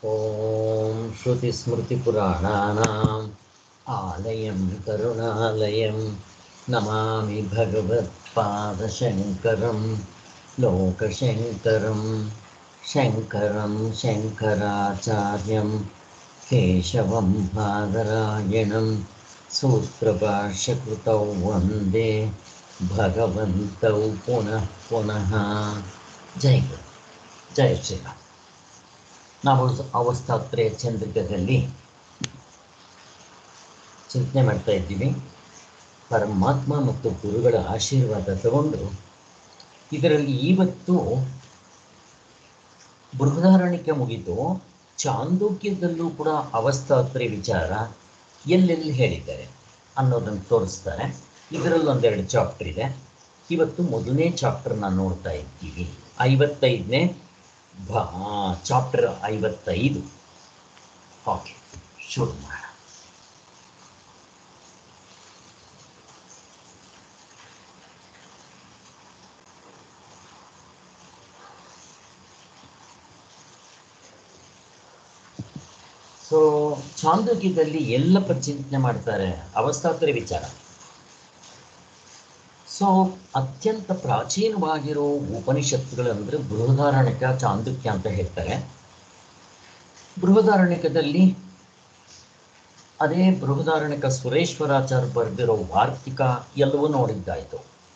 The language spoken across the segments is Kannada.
ॐ श्रुतिस्मृतिपुराणानाम् आलयं करुणालयं नमामि भगवत्पादशङ्करं लोकशङ्करं शङ्करं शङ्कराचार्यं केशवं बादरायणं सूत्रभाष्यकृतौ वन्दे भगवन्तौ पुनः पुनः ಜೈ ಗುರು ಜಯ ಶ್ರೀರಾಮ್ ನಾವು ಅವಸ್ಥಾತ್ರೆಯ ಚಂದ್ರಿಕದಲ್ಲಿ ಚಿಂತನೆ ಮಾಡ್ತಾ ಇದ್ದೀವಿ ಪರಮಾತ್ಮ ಮತ್ತು ಗುರುಗಳ ಆಶೀರ್ವಾದ ತಗೊಂಡು ಇದರಲ್ಲಿ ಇವತ್ತು ಬೃಹದಾರಣ್ಯಕ್ಕೆ ಮುಗಿದು ಚಾಂದೋಕ್ಯದಲ್ಲೂ ಕೂಡ ಅವಸ್ಥಾತ್ರೆ ವಿಚಾರ ಎಲ್ಲೆಲ್ಲಿ ಹೇಳಿದ್ದಾರೆ ಅನ್ನೋದನ್ನು ತೋರಿಸ್ತಾರೆ ಇದರಲ್ಲಿ ಒಂದೆರಡು ಚಾಪ್ಟರ್ ಇದೆ ಇವತ್ತು ಮೊದಲನೇ ಚಾಪ್ಟರ್ನ ನೋಡ್ತಾ ಇದ್ದೀವಿ ಐವತ್ತೈದನೇ ಭಾ ಚಾಪ್ಟರ್ ಐವತ್ತೈದು ಓಕೆ ಶುರು ಮಾಡೋಣ ಸೊ ಚಾಂದೋಗ್ಯದಲ್ಲಿ ಎಲ್ಲಪ್ಪ ಚಿಂತನೆ ಮಾಡ್ತಾರೆ ಅವಸ್ಥಾತ್ರೆ ವಿಚಾರ ಸೊ ಅತ್ಯಂತ ಪ್ರಾಚೀನವಾಗಿರೋ ಉಪನಿಷತ್ತುಗಳಂದ್ರೆ ಬೃಹದಾರಣ್ಯಕ ಚಾಂದಕ್ಯ ಅಂತ ಹೇಳ್ತಾರೆ ಬೃಹದಾರಣ್ಯಕದಲ್ಲಿ ಅದೇ ಬೃಹದಾರಣ್ಯಕ ಸುರೇಶ್ವರಾಚಾರ್ಯ ಬರೆದಿರೋ ವಾರ್ತಿಕ ಎಲ್ಲವೂ ನೋಡಿದ್ದಾಯಿತು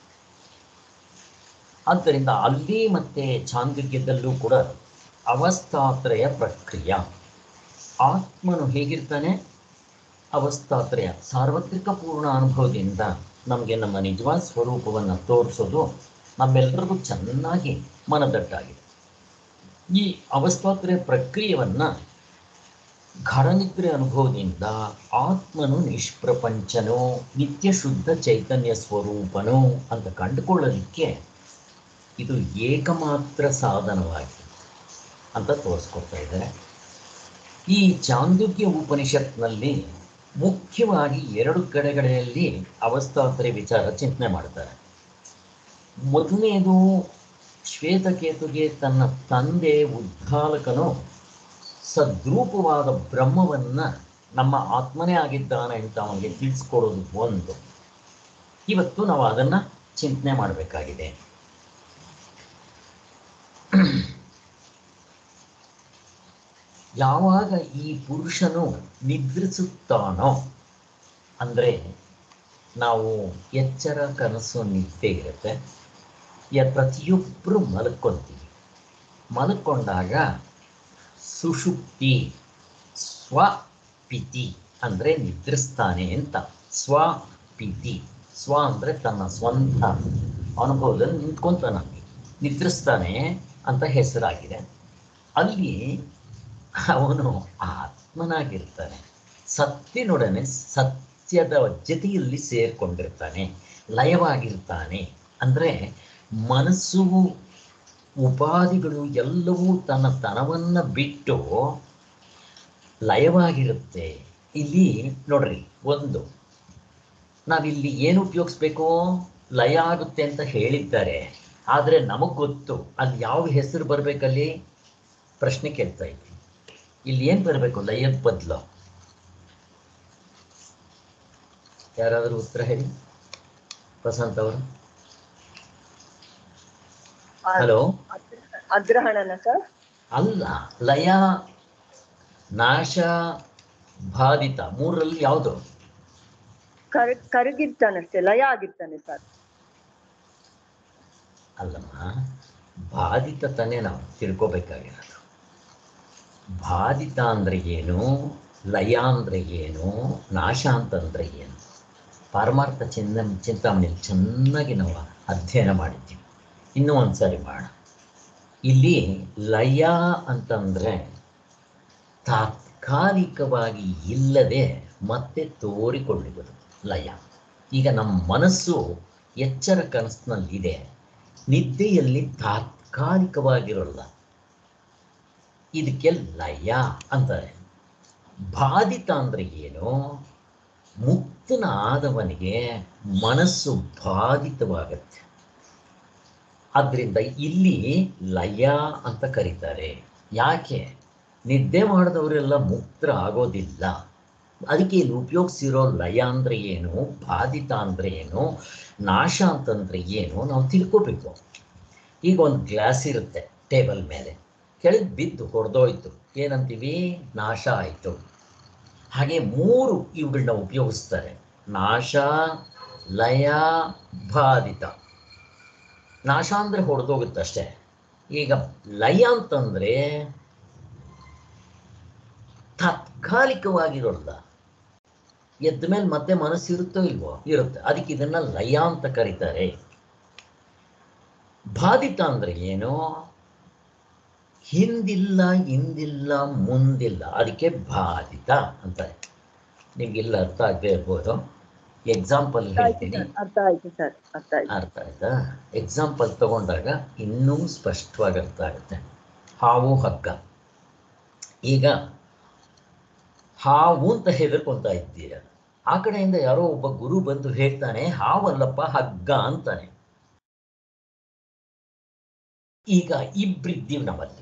ಆದ್ದರಿಂದ ಅಲ್ಲಿ ಮತ್ತೆ ಚಾಂದಕ್ಯದಲ್ಲೂ ಕೂಡ ಅವಸ್ಥಾತ್ರಯ ಪ್ರಕ್ರಿಯೆ ಆತ್ಮನು ಹೇಗಿರ್ತಾನೆ ಅವಸ್ಥಾತ್ರಯ ಸಾರ್ವತ್ರಿಕ ಪೂರ್ಣ ಅನುಭವದಿಂದ ನಮಗೆ ನಮ್ಮ ನಿಜವಾದ ಸ್ವರೂಪವನ್ನು ತೋರಿಸೋದು ನಮ್ಮೆಲ್ಲರಿಗೂ ಚೆನ್ನಾಗಿ ಮನದಟ್ಟಾಗಿದೆ ಈ ಅವಸ್ಥಾತ್ರಯ ಪ್ರಕ್ರಿಯೆಯನ್ನು ಘಡನಿದ್ರೆ ಅನುಭವದಿಂದ ಆತ್ಮನು ನಿಷ್ಪ್ರಪಂಚನೋ ನಿತ್ಯ ಶುದ್ಧ ಚೈತನ್ಯ ಸ್ವರೂಪನೋ ಅಂತ ಕಂಡುಕೊಳ್ಳಲಿಕ್ಕೆ ಇದು ಏಕಮಾತ್ರ ಸಾಧನವಾಗಿದೆ ಅಂತ ತೋರಿಸ್ಕೊಡ್ತಾ ಇದ್ದಾರೆ ಈ ಚಾಂದುಕ್ಯ ಉಪನಿಷತ್ನಲ್ಲಿ ಮುಖ್ಯವಾಗಿ ಎರಡು ಕಡೆಗಳಲ್ಲಿ ಅವಸ್ಥಾತ್ರೆ ವಿಚಾರ ಚಿಂತನೆ ಮಾಡ್ತಾರೆ ಮೊದಲನೇದು ಶ್ವೇತಕೇತುಗೆ ತನ್ನ ತಂದೆ ಉದ್ಧಾಲಕನು ಸದ್ರೂಪವಾದ ಬ್ರಹ್ಮವನ್ನ ನಮ್ಮ ಆತ್ಮನೇ ಆಗಿದ್ದಾನೆ ಅಂತ ಅವನಿಗೆ ತಿಳಿಸ್ಕೊಡೋದು ಒಂದು ಇವತ್ತು ನಾವು ಅದನ್ನ ಚಿಂತನೆ ಮಾಡಬೇಕಾಗಿದೆ ಯಾವಾಗ ಈ ಪುರುಷನು ನಿದ್ರಿಸುತ್ತಾನೋ ಅಂದರೆ ನಾವು ಎಚ್ಚರ ಕನಸು ನಿದ್ದೆ ಇರುತ್ತೆ ಯ ಪ್ರತಿಯೊಬ್ಬರು ಮಲ್ಕೊಂತೀವಿ ಮಲ್ಕೊಂಡಾಗ ಸುಷುಪ್ತಿ ಸ್ವಪಿತಿ ಅಂದರೆ ನಿದ್ರಿಸ್ತಾನೆ ಅಂತ ಸ್ವಪಿತಿ ಸ್ವ ಅಂದರೆ ತನ್ನ ಸ್ವಂತ ಅನುಭವದಲ್ಲಿ ನಿಂತ್ಕೊಂತಾನೆ ನಿದ್ರಿಸ್ತಾನೆ ಅಂತ ಹೆಸರಾಗಿದೆ ಅಲ್ಲಿ ಅವನು ಆತ್ಮನಾಗಿರ್ತಾನೆ ಸತ್ಯನೊಡನೆ ಸತ್ಯದ ಜೊತೆಯಲ್ಲಿ ಸೇರ್ಕೊಂಡಿರ್ತಾನೆ ಲಯವಾಗಿರ್ತಾನೆ ಅಂದರೆ ಮನಸ್ಸು ಉಪಾಧಿಗಳು ಎಲ್ಲವೂ ತನ್ನ ತನವನ್ನು ಬಿಟ್ಟು ಲಯವಾಗಿರುತ್ತೆ ಇಲ್ಲಿ ನೋಡ್ರಿ ಒಂದು ನಾವಿಲ್ಲಿ ಏನು ಉಪಯೋಗಿಸ್ಬೇಕು ಲಯ ಆಗುತ್ತೆ ಅಂತ ಹೇಳಿದ್ದಾರೆ ಆದರೆ ನಮಗೆ ಗೊತ್ತು ಅಲ್ಲಿ ಯಾವ ಹೆಸರು ಬರಬೇಕಲ್ಲಿ ಪ್ರಶ್ನೆ ಕೇಳ್ತಾ ಇದ್ವಿ ಇಲ್ಲಿ ಏನು ಬರಬೇಕು ಲಯದ ಬದಲು ಯಾರಾದರೂ ಉತ್ತರ ಹೇಳಿ ವಸಂತ್ ಅವರು ಹಲೋ ಅಗ್ರಹಣನ ಸರ್ ಅಲ್ಲ ಲಯ ನಾಶ ಬಾಧಿತ ಮೂರರಲ್ಲಿ ಯಾವುದು ಕರ್ ಕರಗಿರ್ತಾನಷ್ಟೇ ಲಯ ಆಗಿರ್ತಾನೆ ಸರ್ ಅಲ್ಲಮ್ಮ ಬಾಧಿತ ತಾನೇ ನಾವು ತಿಳ್ಕೊಬೇಕಾಗಿರೋದು ಬಾಧಿತ ಅಂದರೆ ಏನು ಲಯ ಅಂದರೆ ಏನು ನಾಶ ಅಂತಂದರೆ ಏನು ಪಾರಮಾರ್ಥ ಚಿಂತ ಚಿಂತಾಮಣಿಯಲ್ಲಿ ಚೆನ್ನಾಗಿ ನಾವು ಅಧ್ಯಯನ ಮಾಡಿದ್ದೀವಿ ಇನ್ನೂ ಒಂದು ಸಾರಿ ಮಾಡೋಣ ಇಲ್ಲಿ ಲಯ ಅಂತಂದರೆ ತಾತ್ಕಾಲಿಕವಾಗಿ ಇಲ್ಲದೆ ಮತ್ತೆ ತೋರಿಕೊಳ್ಳುವುದು ಲಯ ಈಗ ನಮ್ಮ ಮನಸ್ಸು ಎಚ್ಚರ ಕನಸಿನಲ್ಲಿದೆ ನಿದ್ದೆಯಲ್ಲಿ ತಾತ್ಕಾಲಿಕವಾಗಿರೋಲ್ಲ ಇದಕ್ಕೆ ಲಯ ಅಂತಾರೆ ಬಾಧಿತ ಅಂದರೆ ಏನು ಮುಕ್ತನ ಆದವನಿಗೆ ಮನಸ್ಸು ಬಾಧಿತವಾಗತ್ತೆ ಆದ್ದರಿಂದ ಇಲ್ಲಿ ಲಯ ಅಂತ ಕರೀತಾರೆ ಯಾಕೆ ನಿದ್ದೆ ಮಾಡಿದವರೆಲ್ಲ ಮುಕ್ತರ ಆಗೋದಿಲ್ಲ ಅದಕ್ಕೆ ಇಲ್ಲಿ ಉಪಯೋಗಿಸಿರೋ ಲಯ ಅಂದರೆ ಏನು ಬಾಧಿತ ಅಂದರೆ ಏನು ನಾಶ ಅಂತಂದ್ರೆ ಏನು ನಾವು ತಿಳ್ಕೋಬೇಕು ಈಗ ಒಂದು ಗ್ಲಾಸ್ ಇರುತ್ತೆ ಟೇಬಲ್ ಮೇಲೆ ಕೆಳಗೆ ಬಿದ್ದು ಹೊಡೆದೋಯ್ತು ಏನಂತೀವಿ ನಾಶ ಆಯಿತು ಹಾಗೆ ಮೂರು ಇವುಗಳನ್ನ ಉಪಯೋಗಿಸ್ತಾರೆ ನಾಶ ಲಯ ಬಾಧಿತ ನಾಶ ಅಂದರೆ ಹೊಡೆದೋಗುತ್ತಷ್ಟೇ ಈಗ ಲಯ ಅಂತಂದರೆ ತಾತ್ಕಾಲಿಕವಾಗಿರೋಲ್ಲ ಎದ್ದ ಮೇಲೆ ಮತ್ತೆ ಮನಸ್ಸು ಇರುತ್ತೋ ಇಲ್ವೋ ಇರುತ್ತೆ ಅದಕ್ಕೆ ಇದನ್ನ ಲಯ ಅಂತ ಕರೀತಾರೆ ಬಾಧಿತ ಅಂದ್ರೆ ಏನು ಹಿಂದಿಲ್ಲ ಹಿಂದಿಲ್ಲ ಮುಂದಿಲ್ಲ ಅದಕ್ಕೆ ಬಾಧಿತ ಅಂತಾರೆ ನಿಮ್ಗೆಲ್ಲ ಅರ್ಥ ಆಗದೆ ಇರ್ಬೋದು ಎಕ್ಸಾಂಪಲ್ ಹೇಳ್ತೀನಿ ಅರ್ಥ ಆಯ್ತು ಸರ್ ಅರ್ಥ ಆಯ್ತು ಅರ್ಥ ಆಯ್ತಾ ಎಕ್ಸಾಂಪಲ್ ತಗೊಂಡಾಗ ಇನ್ನೂ ಸ್ಪಷ್ಟವಾಗಿ ಅರ್ಥ ಆಗುತ್ತೆ ಹಾವು ಹಗ್ಗ ಈಗ ಹಾವು ಅಂತ ಹೆದರ್ಕೊಂತ ಇದ್ದೀರ ಆ ಕಡೆಯಿಂದ ಯಾರೋ ಒಬ್ಬ ಗುರು ಬಂದು ಹೇಳ್ತಾನೆ ಹಾವಲ್ಲಪ್ಪ ಹಗ್ಗ ಅಂತಾನೆ ಈಗ ಇಬ್ರಿದ್ದೀವಿ ನಮ್ಮಲ್ಲಿ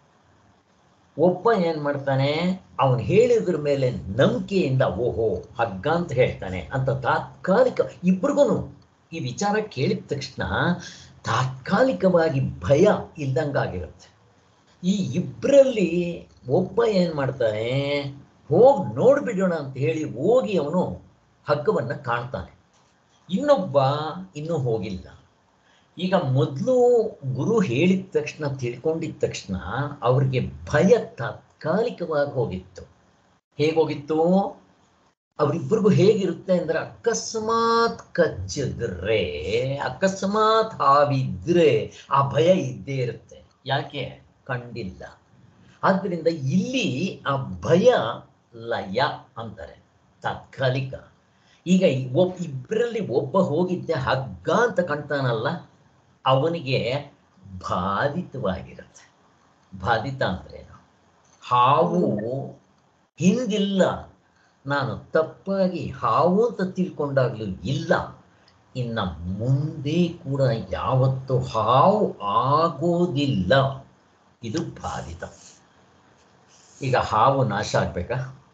ಒಬ್ಬ ಏನ್ ಮಾಡ್ತಾನೆ ಅವನು ಹೇಳಿದ್ರ ಮೇಲೆ ನಂಬಿಕೆಯಿಂದ ಓಹೋ ಹಗ್ಗ ಅಂತ ಹೇಳ್ತಾನೆ ಅಂತ ತಾತ್ಕಾಲಿಕ ಇಬ್ರಿಗೂ ಈ ವಿಚಾರ ಕೇಳಿದ ತಕ್ಷಣ ತಾತ್ಕಾಲಿಕವಾಗಿ ಭಯ ಇಲ್ದಂಗಾಗಿರುತ್ತೆ ಈ ಇಬ್ಬರಲ್ಲಿ ಒಬ್ಬ ಏನ್ ಮಾಡ್ತಾನೆ ಹೋಗಿ ನೋಡ್ಬಿಡೋಣ ಅಂತ ಹೇಳಿ ಹೋಗಿ ಅವನು ಹಗ್ಗವನ್ನ ಕಾಣ್ತಾನೆ ಇನ್ನೊಬ್ಬ ಇನ್ನೂ ಹೋಗಿಲ್ಲ ಈಗ ಮೊದಲು ಗುರು ಹೇಳಿದ ತಕ್ಷಣ ತಿಳ್ಕೊಂಡಿದ ತಕ್ಷಣ ಅವ್ರಿಗೆ ಭಯ ತಾತ್ಕಾಲಿಕವಾಗಿ ಹೋಗಿತ್ತು ಹೇಗೋಗಿತ್ತು ಅವರಿಬ್ಬರಿಗೂ ಹೇಗಿರುತ್ತೆ ಅಂದ್ರೆ ಅಕಸ್ಮಾತ್ ಕಚ್ಚಿದ್ರೆ ಅಕಸ್ಮಾತ್ ಹಾವಿದ್ರೆ ಆ ಭಯ ಇದ್ದೇ ಇರುತ್ತೆ ಯಾಕೆ ಕಂಡಿಲ್ಲ ಆದ್ರಿಂದ ಇಲ್ಲಿ ಆ ಭಯ ಲಯ ಅಂತಾರೆ ತಾತ್ಕಾಲಿಕ ಈಗ ಒಬ್ಬ ಇಬ್ಬರಲ್ಲಿ ಒಬ್ಬ ಹೋಗಿದ್ದೆ ಹಗ್ಗ ಅಂತ ಕಾಣ್ತಾನಲ್ಲ ಅವನಿಗೆ ಬಾಧಿತವಾಗಿರುತ್ತೆ ಬಾಧಿತ ಅಂದ್ರೇನು ಹಾವು ಹಿಂದಿಲ್ಲ ನಾನು ತಪ್ಪಾಗಿ ಹಾವು ಅಂತ ತಿಳ್ಕೊಂಡಾಗ್ಲೂ ಇಲ್ಲ ಇನ್ನ ಮುಂದೆ ಕೂಡ ಯಾವತ್ತು ಹಾವು ಆಗೋದಿಲ್ಲ ಇದು ಬಾಧಿತ ಈಗ ಹಾವು ನಾಶ ಆಗ್ಬೇಕಾ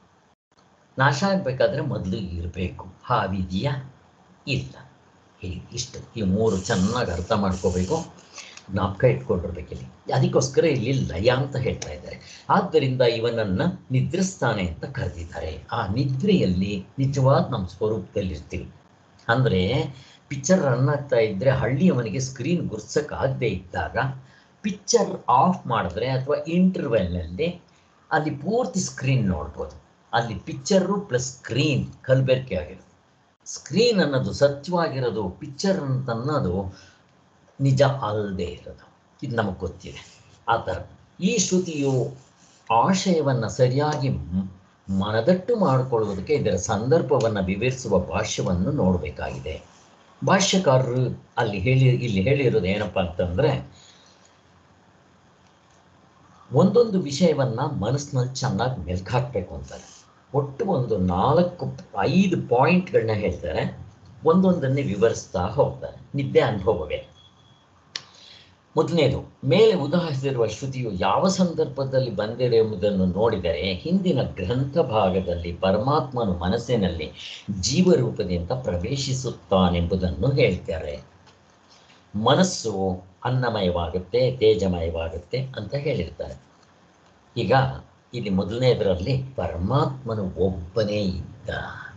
ನಾಶ ಆಗ್ಬೇಕಾದ್ರೆ ಮೊದಲು ಇರಬೇಕು ಹಾವಿದೆಯಾ ಇಲ್ಲ ಹೀಗೆ ಇಷ್ಟು ಈ ಮೂರು ಚೆನ್ನಾಗಿ ಅರ್ಥ ಮಾಡ್ಕೋಬೇಕು ಜ್ಞಾಪಕ ಇಟ್ಕೊಂಡಿರ್ಬೇಕು ಇಲ್ಲಿ ಅದಕ್ಕೋಸ್ಕರ ಇಲ್ಲಿ ಲಯ ಅಂತ ಹೇಳ್ತಾ ಇದ್ದಾರೆ ಆದ್ದರಿಂದ ಇವನನ್ನ ನಿದ್ರಿಸ್ತಾನೆ ಅಂತ ಕರೆದಿದ್ದಾರೆ ಆ ನಿದ್ರೆಯಲ್ಲಿ ನಿಜವಾದ ನಮ್ಮ ಸ್ವರೂಪದಲ್ಲಿರ್ತೀವಿ ಅಂದ್ರೆ ಪಿಕ್ಚರ್ ರನ್ ಆಗ್ತಾ ಇದ್ರೆ ಹಳ್ಳಿಯವನಿಗೆ ಸ್ಕ್ರೀನ್ ಗುರ್ಸಕ್ಕಾಗದೇ ಇದ್ದಾಗ ಪಿಕ್ಚರ್ ಆಫ್ ಮಾಡಿದ್ರೆ ಅಥವಾ ಇಂಟರ್ವೆಲ್ನಲ್ಲಿ ಅಲ್ಲಿ ಪೂರ್ತಿ ಸ್ಕ್ರೀನ್ ನೋಡ್ಬೋದು ಅಲ್ಲಿ ಪಿಕ್ಚರು ಪ್ಲಸ್ ಸ್ಕ್ರೀನ್ ಕಲಬೆರಕೆ ಆಗಿರುತ್ತೆ ಸ್ಕ್ರೀನ್ ಅನ್ನೋದು ಸತ್ಯವಾಗಿರೋದು ಪಿಕ್ಚರ್ ಅಂತ ಅನ್ನೋದು ನಿಜ ಅಲ್ಲದೆ ಇರೋದು ಇದು ನಮಗೆ ಗೊತ್ತಿದೆ ಆ ಥರ ಈ ಶ್ರುತಿಯು ಆಶಯವನ್ನು ಸರಿಯಾಗಿ ಮ್- ಮನದಟ್ಟು ಮಾಡಿಕೊಳ್ಳುವುದಕ್ಕೆ ಇದರ ಸಂದರ್ಭವನ್ನು ವಿವರಿಸುವ ಭಾಷ್ಯವನ್ನು ನೋಡಬೇಕಾಗಿದೆ ಭಾಷ್ಯಕಾರರು ಅಲ್ಲಿ ಹೇಳಿ ಇಲ್ಲಿ ಹೇಳಿರೋದು ಏನಪ್ಪ ಅಂತಂದ್ರೆ ಒಂದೊಂದು ವಿಷಯವನ್ನ ಮನಸ್ಸಿನಲ್ಲಿ ಚೆನ್ನಾಗಿ ಮೆಲ್ಕ್ ಹಾಕ್ಬೇಕು ಅಂತಾರೆ ಒಟ್ಟು ಒಂದು ನಾಲ್ಕು ಐದು ಪಾಯಿಂಟ್ಗಳನ್ನ ಹೇಳ್ತಾರೆ ಒಂದೊಂದನ್ನೇ ವಿವರಿಸ್ತಾ ಹೋಗ್ತಾರೆ ನಿದ್ದೆ ಅನುಭವವೇ ಮೊದಲನೇದು ಮೇಲೆ ಉದಾಹರಿಸಿರುವ ಶ್ರುತಿಯು ಯಾವ ಸಂದರ್ಭದಲ್ಲಿ ಬಂದಿದೆ ಎಂಬುದನ್ನು ನೋಡಿದರೆ ಹಿಂದಿನ ಗ್ರಂಥ ಭಾಗದಲ್ಲಿ ಪರಮಾತ್ಮನು ಮನಸ್ಸಿನಲ್ಲಿ ಜೀವರೂಪದಿಂದ ಪ್ರವೇಶಿಸುತ್ತಾನೆಂಬುದನ್ನು ಹೇಳ್ತಾರೆ ಮನಸ್ಸು ಅನ್ನಮಯವಾಗುತ್ತೆ ತೇಜಮಯವಾಗುತ್ತೆ ಅಂತ ಹೇಳಿರ್ತಾರೆ ಈಗ ಇಲ್ಲಿ ಮೊದಲನೇದರಲ್ಲಿ ಪರಮಾತ್ಮನು ಒಬ್ಬನೇ ಇದ್ದ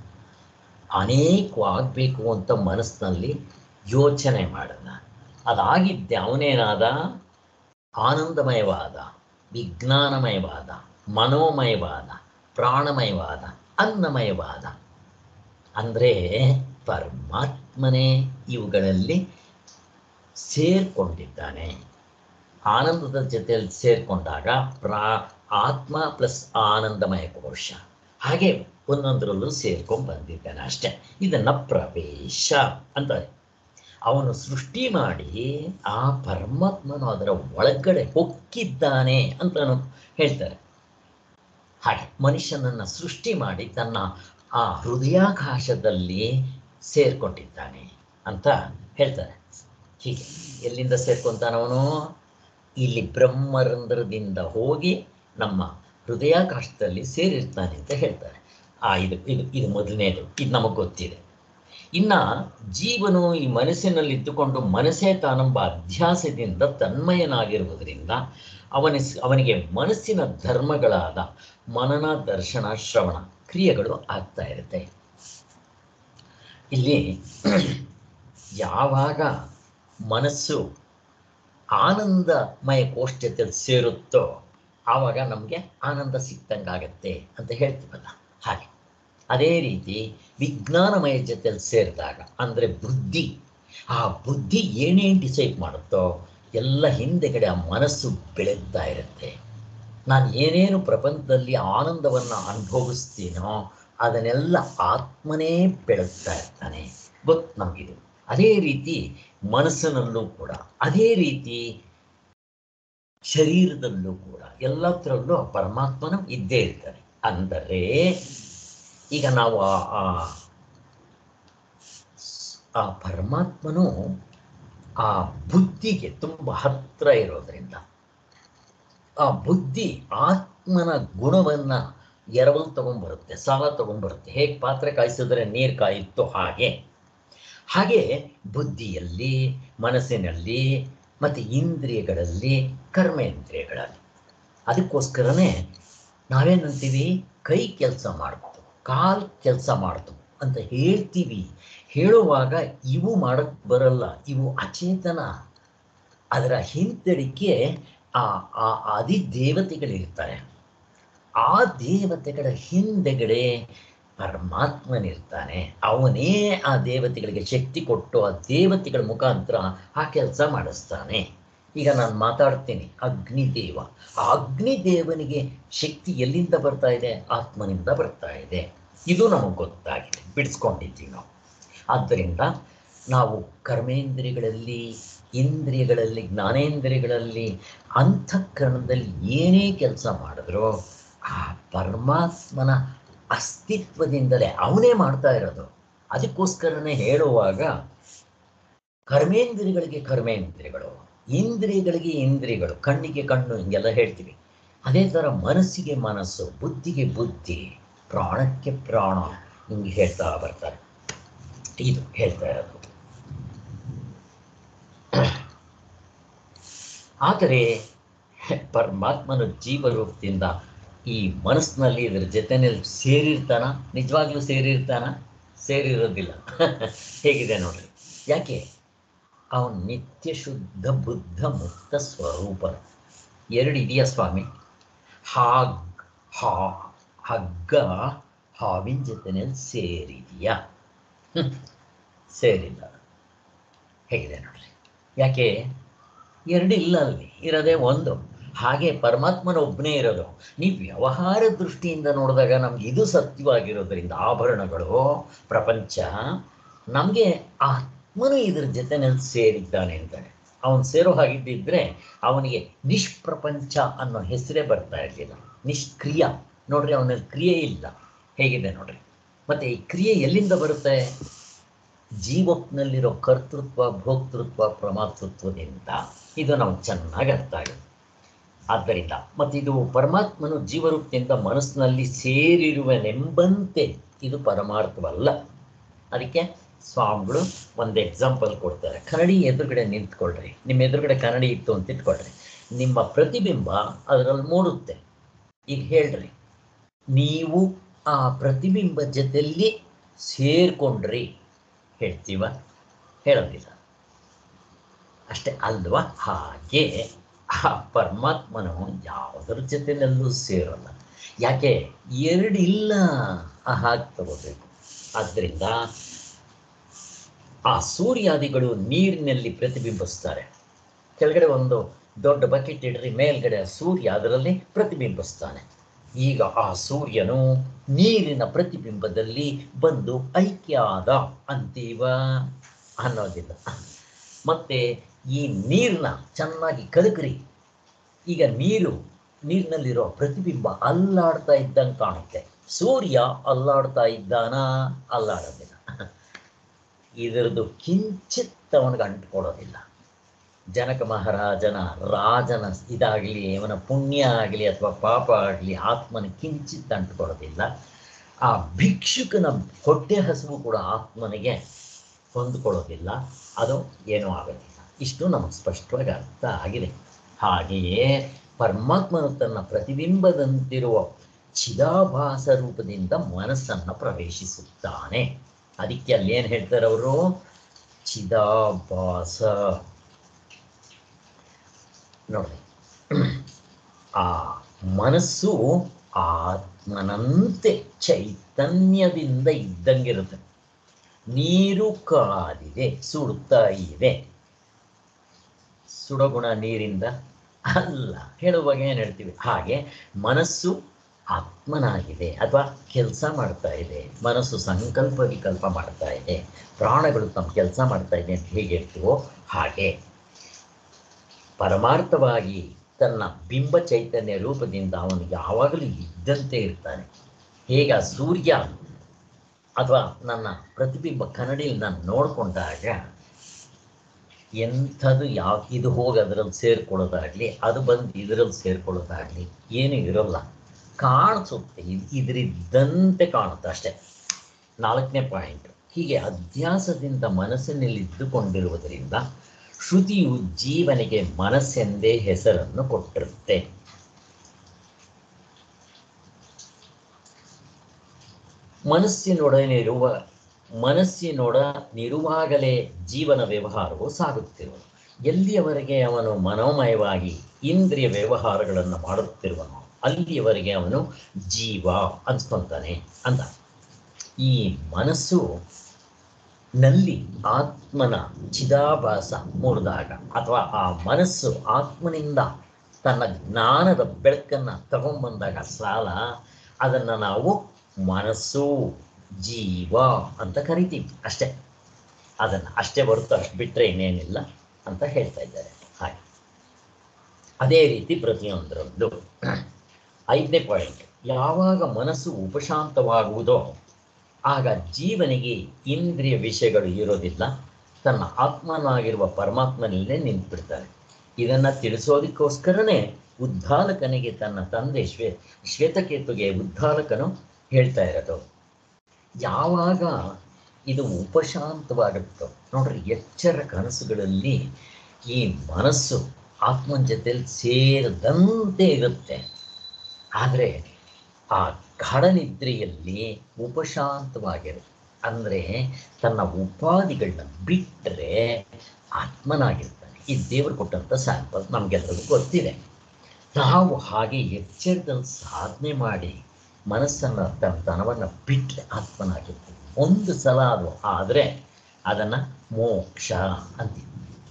ಅನೇಕವಾಗಬೇಕು ಅಂತ ಮನಸ್ಸಿನಲ್ಲಿ ಯೋಚನೆ ಮಾಡಿದ ಅದಾಗಿದ್ದೆ ಅವನೇನಾದ ಆನಂದಮಯವಾದ ವಿಜ್ಞಾನಮಯವಾದ ಮನೋಮಯವಾದ ಪ್ರಾಣಮಯವಾದ ಅನ್ನಮಯವಾದ ಅಂದರೆ ಪರಮಾತ್ಮನೇ ಇವುಗಳಲ್ಲಿ ಸೇರ್ಕೊಂಡಿದ್ದಾನೆ ಆನಂದದ ಜೊತೆಯಲ್ಲಿ ಸೇರ್ಕೊಂಡಾಗ ಪ್ರಾ ಆತ್ಮ ಪ್ಲಸ್ ಆನಂದಮಯ ಕೋಶ ಹಾಗೆ ಒಂದೊಂದರಲ್ಲೂ ಸೇರ್ಕೊಂಡು ಬಂದಿದ್ದಾನೆ ಅಷ್ಟೇ ಇದನ್ನ ಪ್ರವೇಶ ಅಂತಾರೆ ಅವನು ಸೃಷ್ಟಿ ಮಾಡಿ ಆ ಪರಮಾತ್ಮನು ಅದರ ಒಳಗಡೆ ಹೊಕ್ಕಿದ್ದಾನೆ ಅಂತಾನು ಹೇಳ್ತಾರೆ ಹಾಗೆ ಮನುಷ್ಯನನ್ನ ಸೃಷ್ಟಿ ಮಾಡಿ ತನ್ನ ಆ ಹೃದಯಾಕಾಶದಲ್ಲಿ ಸೇರ್ಕೊಂಡಿದ್ದಾನೆ ಅಂತ ಹೇಳ್ತಾರೆ ಹೀಗೆ ಎಲ್ಲಿಂದ ಸೇರ್ಕೊಂತಾನವನು ಇಲ್ಲಿ ಬ್ರಹ್ಮರಂಧ್ರದಿಂದ ಹೋಗಿ ನಮ್ಮ ಹೃದಯಾಕಾಶದಲ್ಲಿ ಸೇರಿರ್ತಾನೆ ಅಂತ ಹೇಳ್ತಾರೆ ಆ ಇದು ಇದು ಇದು ಮೊದಲನೇದು ಇದು ನಮಗೆ ಗೊತ್ತಿದೆ ಇನ್ನ ಜೀವನು ಈ ಮನಸ್ಸಿನಲ್ಲಿ ಇದ್ದುಕೊಂಡು ಮನಸ್ಸೇ ತಾನೆಂಬ ಅಧ್ಯಾಸದಿಂದ ತನ್ಮಯನಾಗಿರುವುದರಿಂದ ಅವನ ಅವನಿಗೆ ಮನಸ್ಸಿನ ಧರ್ಮಗಳಾದ ಮನನ ದರ್ಶನ ಶ್ರವಣ ಕ್ರಿಯೆಗಳು ಆಗ್ತಾ ಇರುತ್ತೆ ಇಲ್ಲಿ ಯಾವಾಗ ಮನಸ್ಸು ಆನಂದಮಯ ಕೋಷ್ಟದಲ್ಲಿ ಸೇರುತ್ತೋ ಆವಾಗ ನಮಗೆ ಆನಂದ ಸಿಕ್ತಂಗಾಗತ್ತೆ ಅಂತ ಹೇಳ್ತೀವಲ್ಲ ಹಾಗೆ ಅದೇ ರೀತಿ ವಿಜ್ಞಾನಮಯ ಜೊತೆಲಿ ಸೇರಿದಾಗ ಅಂದರೆ ಬುದ್ಧಿ ಆ ಬುದ್ಧಿ ಏನೇನು ಡಿಸೈಡ್ ಮಾಡುತ್ತೋ ಎಲ್ಲ ಹಿಂದೆಗಡೆ ಆ ಮನಸ್ಸು ಬೆಳಗ್ತಾ ಇರುತ್ತೆ ನಾನು ಏನೇನು ಪ್ರಪಂಚದಲ್ಲಿ ಆನಂದವನ್ನು ಅನುಭವಿಸ್ತೀನೋ ಅದನ್ನೆಲ್ಲ ಆತ್ಮನೇ ಬೆಳಗ್ತಾ ಇರ್ತಾನೆ ಗೊತ್ತು ನಮಗಿದು ಅದೇ ರೀತಿ ಮನಸ್ಸಿನಲ್ಲೂ ಕೂಡ ಅದೇ ರೀತಿ ಶರೀರದಲ್ಲೂ ಕೂಡ ಎಲ್ಲತ್ರಲ್ಲೂ ಆ ಪರಮಾತ್ಮನ ಇದ್ದೇ ಇರ್ತಾನೆ ಅಂದರೆ ಈಗ ನಾವು ಆ- ಆ ಆ ಪರಮಾತ್ಮನು ಆ ಬುದ್ಧಿಗೆ ತುಂಬ ಹತ್ರ ಇರೋದ್ರಿಂದ ಆ ಬುದ್ಧಿ ಆತ್ಮನ ಗುಣವನ್ನ ಎರವಲು ತಗೊಂಡ್ಬರುತ್ತೆ ಸಾಲ ತಗೊಂಡ್ಬರುತ್ತೆ ಹೇಗೆ ಪಾತ್ರೆ ಕಾಯಿಸಿದ್ರೆ ನೀರು ಕಾಯುತ್ತೋ ಹಾಗೆ ಹಾಗೆ ಬುದ್ಧಿಯಲ್ಲಿ ಮನಸ್ಸಿನಲ್ಲಿ ಮತ್ತು ಇಂದ್ರಿಯಗಳಲ್ಲಿ ಕರ್ಮೇಂದ್ರಿಯಗಳಲ್ಲಿ ಅದಕ್ಕೋಸ್ಕರನೇ ನಾವೇನಂತೀವಿ ಕೈ ಕೆಲಸ ಮಾಡ್ತು ಕಾಲ್ ಕೆಲಸ ಮಾಡ್ತು ಅಂತ ಹೇಳ್ತೀವಿ ಹೇಳುವಾಗ ಇವು ಮಾಡಕ್ ಬರಲ್ಲ ಇವು ಅಚೇತನ ಅದರ ಹಿಂದಡಿಕೆ ಆ ಆ ಆದಿ ದೇವತೆಗಳಿರ್ತಾರೆ ಆ ದೇವತೆಗಳ ಹಿಂದೆಗಡೆ ಪರಮಾತ್ಮನಿರ್ತಾನೆ ಅವನೇ ಆ ದೇವತೆಗಳಿಗೆ ಶಕ್ತಿ ಕೊಟ್ಟು ಆ ದೇವತೆಗಳ ಮುಖಾಂತರ ಆ ಕೆಲಸ ಮಾಡಿಸ್ತಾನೆ ಈಗ ನಾನು ಮಾತಾಡ್ತೀನಿ ಅಗ್ನಿದೇವ ಆ ಅಗ್ನಿದೇವನಿಗೆ ಶಕ್ತಿ ಎಲ್ಲಿಂದ ಬರ್ತಾ ಇದೆ ಆತ್ಮನಿಂದ ಬರ್ತಾ ಇದೆ ಇದು ನಮಗೆ ಗೊತ್ತಾಗಿದೆ ಬಿಡಿಸ್ಕೊಂಡಿದ್ದೀವಿ ನಾವು ಆದ್ದರಿಂದ ನಾವು ಕರ್ಮೇಂದ್ರಿಯಗಳಲ್ಲಿ ಇಂದ್ರಿಯಗಳಲ್ಲಿ ಜ್ಞಾನೇಂದ್ರಿಯಗಳಲ್ಲಿ ಅಂತಃಕರಣದಲ್ಲಿ ಏನೇ ಕೆಲಸ ಮಾಡಿದ್ರೂ ಆ ಪರಮಾತ್ಮನ ಅಸ್ತಿತ್ವದಿಂದಲೇ ಅವನೇ ಮಾಡ್ತಾ ಇರೋದು ಅದಕ್ಕೋಸ್ಕರನೇ ಹೇಳುವಾಗ ಕರ್ಮೇಂದ್ರಿಯಗಳಿಗೆ ಕರ್ಮೇಂದ್ರಿಯಗಳು ಇಂದ್ರಿಯಗಳಿಗೆ ಇಂದ್ರಿಯಗಳು ಕಣ್ಣಿಗೆ ಕಣ್ಣು ಹಿಂಗೆಲ್ಲ ಹೇಳ್ತೀವಿ ಅದೇ ಥರ ಮನಸ್ಸಿಗೆ ಮನಸ್ಸು ಬುದ್ಧಿಗೆ ಬುದ್ಧಿ ಪ್ರಾಣಕ್ಕೆ ಪ್ರಾಣ ಹಿಂಗೆ ಹೇಳ್ತಾ ಬರ್ತಾರೆ ಇದು ಹೇಳ್ತಾ ಇರೋದು ಆದರೆ ಪರಮಾತ್ಮನ ಜೀವರೂಪದಿಂದ ಈ ಮನಸ್ಸಿನಲ್ಲಿ ಇದರ ಜೊತೆನಲ್ಲಿ ಸೇರಿರ್ತಾನ ನಿಜವಾಗ್ಲೂ ಸೇರಿರ್ತಾನ ಸೇರಿರೋದಿಲ್ಲ ಹೇಗಿದೆ ನೋಡ್ರಿ ಯಾಕೆ ಅವನು ನಿತ್ಯ ಶುದ್ಧ ಬುದ್ಧ ಮುಕ್ತ ಸ್ವರೂಪ ಎರಡು ಇದೆಯಾ ಸ್ವಾಮಿ ಹಾಗ್ ಹಾ ಹಗ್ಗ ಹಾವಿನ ಜೊತೆನಲ್ಲಿ ಸೇರಿದೆಯಾ ಹ್ಮ್. ಸೇರಿಲ್ಲ ಹೇಗಿದೆ ನೋಡ್ರಿ ಯಾಕೆ ಎರಡು ಇಲ್ಲ ಅಲ್ಲಿ ಇರೋದೇ ಒಂದು ಹಾಗೆ ಪರಮಾತ್ಮನ ಒಬ್ಬನೇ ಇರೋದು ನೀವು ವ್ಯವಹಾರ ದೃಷ್ಟಿಯಿಂದ ನೋಡಿದಾಗ ನಮ್ಗೆ ಇದು ಸತ್ಯವಾಗಿರೋದ್ರಿಂದ ಆಭರಣಗಳು ಪ್ರಪಂಚ ನಮಗೆ ಆತ್ಮನು ಇದ್ರ ಜೊತೆನಲ್ಲಿ ಸೇರಿದ್ದಾನೆ ಅಂತಾನೆ ಅವನು ಸೇರೋ ಹಾಗಿದ್ದಿದ್ರೆ ಅವನಿಗೆ ನಿಷ್ಪ್ರಪಂಚ ಅನ್ನೋ ಹೆಸರೇ ಬರ್ತಾ ಇರಲಿಲ್ಲ ನಿಷ್ಕ್ರಿಯ ನೋಡ್ರಿ ಅವನಲ್ಲಿ ಕ್ರಿಯೆ ಇಲ್ಲ ಹೇಗಿದೆ ನೋಡ್ರಿ ಮತ್ತೆ ಈ ಕ್ರಿಯೆ ಎಲ್ಲಿಂದ ಬರುತ್ತೆ ಜೀವಕ್ನಲ್ಲಿರೋ ಕರ್ತೃತ್ವ ಭೋಕ್ತೃತ್ವ ಪ್ರಮಾತೃತ್ವದಿಂದ ಇದು ನಾವು ಚೆನ್ನಾಗಿ ಅರ್ಥ ಆಗುತ್ತೆ ಆದ್ದರಿಂದ ಮತ್ತಿದು ಪರಮಾತ್ಮನು ಜೀವರೂಪದಿಂದ ಮನಸ್ಸಿನಲ್ಲಿ ಸೇರಿರುವನೆಂಬಂತೆ ಇದು ಪರಮಾರ್ಥವಲ್ಲ ಅದಕ್ಕೆ ಸ್ವಾಮಿಗಳು ಒಂದು ಎಕ್ಸಾಂಪಲ್ ಕೊಡ್ತಾರೆ ಕನ್ನಡಿ ಎದುರುಗಡೆ ನಿಂತ್ಕೊಳ್ರಿ ನಿಮ್ಮ ಎದುರುಗಡೆ ಕನ್ನಡಿ ಇತ್ತು ಅಂತ ಇಟ್ಕೊಳ್ರಿ ನಿಮ್ಮ ಪ್ರತಿಬಿಂಬ ಅದರಲ್ಲಿ ಮೂಡುತ್ತೆ ಈಗ ಹೇಳ್ರಿ ನೀವು ಆ ಪ್ರತಿಬಿಂಬ ಜೊತೆಯಲ್ಲಿ ಸೇರ್ಕೊಂಡ್ರಿ ಹೇಳ್ತೀವ ಹೇಳೋದಿಲ್ಲ ಅಷ್ಟೇ ಅಲ್ವಾ ಹಾಗೆ ಆ ಪರಮಾತ್ಮನು ಯಾವುದರ ಜೊತೆನಲ್ಲೂ ಸೇರೋಲ್ಲ ಯಾಕೆ ಎರಡಿಲ್ಲ ಆ ಹಾಗೆ ತಗೋಬೇಕು ಆದ್ದರಿಂದ ಆ ಸೂರ್ಯಾದಿಗಳು ನೀರಿನಲ್ಲಿ ಪ್ರತಿಬಿಂಬಿಸ್ತಾರೆ ಕೆಳಗಡೆ ಒಂದು ದೊಡ್ಡ ಬಕೆಟ್ ಇಡ್ರಿ ಮೇಲ್ಗಡೆ ಆ ಸೂರ್ಯ ಅದರಲ್ಲಿ ಪ್ರತಿಬಿಂಬಿಸ್ತಾನೆ ಈಗ ಆ ಸೂರ್ಯನು ನೀರಿನ ಪ್ರತಿಬಿಂಬದಲ್ಲಿ ಬಂದು ಐಕ್ಯ ಆದ ಅಂತೀವ ಅನ್ನೋದಿಲ್ಲ ಮತ್ತೆ ಈ ನೀರನ್ನ ಚೆನ್ನಾಗಿ ಕದಕ್ರಿ ಈಗ ನೀರು ನೀರಿನಲ್ಲಿರೋ ಪ್ರತಿಬಿಂಬ ಅಲ್ಲಾಡ್ತಾ ಇದ್ದಂಗೆ ಕಾಣುತ್ತೆ ಸೂರ್ಯ ಅಲ್ಲಾಡ್ತಾ ಇದ್ದಾನ ಅಲ್ಲಾಡೋದಿಲ್ಲ ಇದರದ್ದು ಕಿಂಚಿತ್ ಅವನಿಗೆ ಅಂಟ್ಕೊಳ್ಳೋದಿಲ್ಲ ಜನಕ ಮಹಾರಾಜನ ರಾಜನ ಇದಾಗಲಿ ಅವನ ಪುಣ್ಯ ಆಗಲಿ ಅಥವಾ ಪಾಪ ಆಗಲಿ ಆತ್ಮನ ಕಿಂಚಿತ್ ಅಂಟ್ಕೊಳ್ಳೋದಿಲ್ಲ ಆ ಭಿಕ್ಷುಕನ ಹೊಟ್ಟೆ ಹಸಿವು ಕೂಡ ಆತ್ಮನಿಗೆ ಹೊಂದ್ಕೊಳ್ಳೋದಿಲ್ಲ ಅದು ಏನೂ ಆಗೋದಿಲ್ಲ ಇಷ್ಟು ನಮಗೆ ಸ್ಪಷ್ಟವಾಗಿ ಅರ್ಥ ಆಗಿದೆ ಹಾಗೆಯೇ ಪರಮಾತ್ಮನು ತನ್ನ ಪ್ರತಿಬಿಂಬದಂತಿರುವ ಚಿದಾಭಾಸ ರೂಪದಿಂದ ಮನಸ್ಸನ್ನು ಪ್ರವೇಶಿಸುತ್ತಾನೆ ಅದಕ್ಕೆ ಅಲ್ಲಿ ಏನು ಹೇಳ್ತಾರೆ ಅವರು ಚಿದಾಭಾಸ ನೋಡಿ ಆ ಮನಸ್ಸು ಆತ್ಮನಂತೆ ಚೈತನ್ಯದಿಂದ ಇದ್ದಂಗಿರುತ್ತೆ ನೀರು ಕಾದಿದೆ ಸುಡುತ್ತಾ ಇದೆ ಸುಡಗುಣ ನೀರಿಂದ ಅಲ್ಲ ಹೇಳುವಾಗ ಏನು ಹೇಳ್ತೀವಿ ಹಾಗೆ ಮನಸ್ಸು ಆತ್ಮನಾಗಿದೆ ಅಥವಾ ಕೆಲಸ ಮಾಡ್ತಾ ಇದೆ ಮನಸ್ಸು ಸಂಕಲ್ಪ ವಿಕಲ್ಪ ಮಾಡ್ತಾ ಇದೆ ಪ್ರಾಣಗಳು ತಮ್ಮ ಕೆಲಸ ಮಾಡ್ತಾ ಇದೆ ಅಂತ ಹೇಗೆ ಹೇಳ್ತೀವೋ ಹಾಗೆ ಪರಮಾರ್ಥವಾಗಿ ತನ್ನ ಬಿಂಬ ಚೈತನ್ಯ ರೂಪದಿಂದ ಅವನು ಯಾವಾಗಲೂ ಇದ್ದಂತೆ ಇರ್ತಾನೆ ಹೇಗ ಸೂರ್ಯ ಅಥವಾ ನನ್ನ ಪ್ರತಿಬಿಂಬ ಕನ್ನಡಿಯಲ್ಲಿ ನಾನು ನೋಡಿಕೊಂಡಾಗ ಎಂಥದ್ದು ಯಾವ ಇದು ಹೋಗಿ ಅದರಲ್ಲಿ ಸೇರ್ಕೊಳ್ಳೋದಾಗಲಿ ಅದು ಬಂದು ಇದರಲ್ಲಿ ಸೇರ್ಕೊಳ್ಳೋದಾಗಲಿ ಏನೂ ಇರೋಲ್ಲ ಕಾಣಿಸುತ್ತೆ ಇದ್- ಇದ್ರಿದ್ದಂತೆ ಕಾಣುತ್ತೆ ಅಷ್ಟೇ ನಾಲ್ಕನೇ ಪಾಯಿಂಟ್ ಹೀಗೆ ಅಧ್ಯಾಸದಿಂದ ಮನಸ್ಸಿನಲ್ಲಿ ಇದ್ದುಕೊಂಡಿರುವುದರಿಂದ ಶ್ರುತಿಯು ಜೀವನಿಗೆ ಮನಸ್ಸೆಂದೇ ಹೆಸರನ್ನು ಕೊಟ್ಟಿರುತ್ತೆ ಮನಸ್ಸಿನೊಡನಿರುವ ಮನಸ್ಸಿನೊಡನಿರುವಾಗಲೇ ಜೀವನ ವ್ಯವಹಾರವು ಸಾಗುತ್ತಿರುವುದು ಎಲ್ಲಿಯವರೆಗೆ ಅವನು ಮನೋಮಯವಾಗಿ ಇಂದ್ರಿಯ ವ್ಯವಹಾರಗಳನ್ನು ಮಾಡುತ್ತಿರುವನೋ ಅಲ್ಲಿಯವರೆಗೆ ಅವನು ಜೀವ ಅನ್ಸ್ಕೊಂತಾನೆ ಅಂತ ಈ ಮನಸ್ಸು ನಲ್ಲಿ ಆತ್ಮನ ಚಿದಾಭಾಸ ಮೂಡಿದಾಗ ಅಥವಾ ಆ ಮನಸ್ಸು ಆತ್ಮನಿಂದ ತನ್ನ ಜ್ಞಾನದ ಬೆಳಕನ್ನು ತಗೊಂಬಂದಾಗ ಸಾಲ ಅದನ್ನು ನಾವು ಮನಸ್ಸು ಜೀವ ಅಂತ ಕರಿತೀವಿ ಅಷ್ಟೇ ಅದನ್ನು ಅಷ್ಟೇ ಹೊರತು ಅಷ್ಟು ಬಿಟ್ಟರೆ ಇನ್ನೇನಿಲ್ಲ ಅಂತ ಹೇಳ್ತಾ ಇದ್ದಾರೆ ಹಾಗೆ ಅದೇ ರೀತಿ ಪ್ರತಿಯೊಂದರಲ್ಲೂ ಐದನೇ ಪಾಯಿಂಟ್ ಯಾವಾಗ ಮನಸ್ಸು ಉಪಶಾಂತವಾಗುವುದೋ ಆಗ ಜೀವನಿಗೆ ಇಂದ್ರಿಯ ವಿಷಯಗಳು ಇರೋದಿಲ್ಲ ತನ್ನ ಆತ್ಮನಾಗಿರುವ ಪರಮಾತ್ಮನಲ್ಲೇ ನಿಂತುಬಿಡ್ತಾನೆ ಇದನ್ನು ತಿಳಿಸೋದಕ್ಕೋಸ್ಕರನೇ ಉದ್ಧಾಲಕನಿಗೆ ತನ್ನ ತಂದೆ ಶ್ವೇ ಶ್ವೇತಕೇತುಗೆ ಉದ್ಧಾಲಕನು ಹೇಳ್ತಾ ಇರೋದು ಯಾವಾಗ ಇದು ಉಪಶಾಂತವಾಗುತ್ತೋ ನೋಡ್ರಿ ಎಚ್ಚರ ಕನಸುಗಳಲ್ಲಿ ಈ ಮನಸ್ಸು ಆತ್ಮನ ಜೊತೆಲಿ ಸೇರಿದಂತೆ ಇರುತ್ತೆ ಆದರೆ ಆ ಗಾಢನಿದ್ರೆಯಲ್ಲಿ ಉಪಶಾಂತವಾಗಿರುತ್ತೆ ಅಂದರೆ ತನ್ನ ಉಪಾಧಿಗಳನ್ನ ಬಿಟ್ಟರೆ ಆತ್ಮನಾಗಿರ್ತಾನೆ ಈ ದೇವರು ಕೊಟ್ಟಂಥ ಸ್ಯಾಂಪಲ್ ನಮಗೆಲ್ಲರಿಗೂ ಗೊತ್ತಿದೆ ನಾವು ಹಾಗೆ ಎಚ್ಚರದಲ್ಲಿ ಸಾಧನೆ ಮಾಡಿ ಮನಸ್ಸನ್ನು ತನ್ನ ತನವನ್ನು ಬಿಟ್ಟರೆ ಆತ್ಮನಾಗಿರ್ತೀವಿ ಒಂದು ಸಲ ಅದು ಆದರೆ ಅದನ್ನು ಮೋಕ್ಷ ಅಂತೀವಿ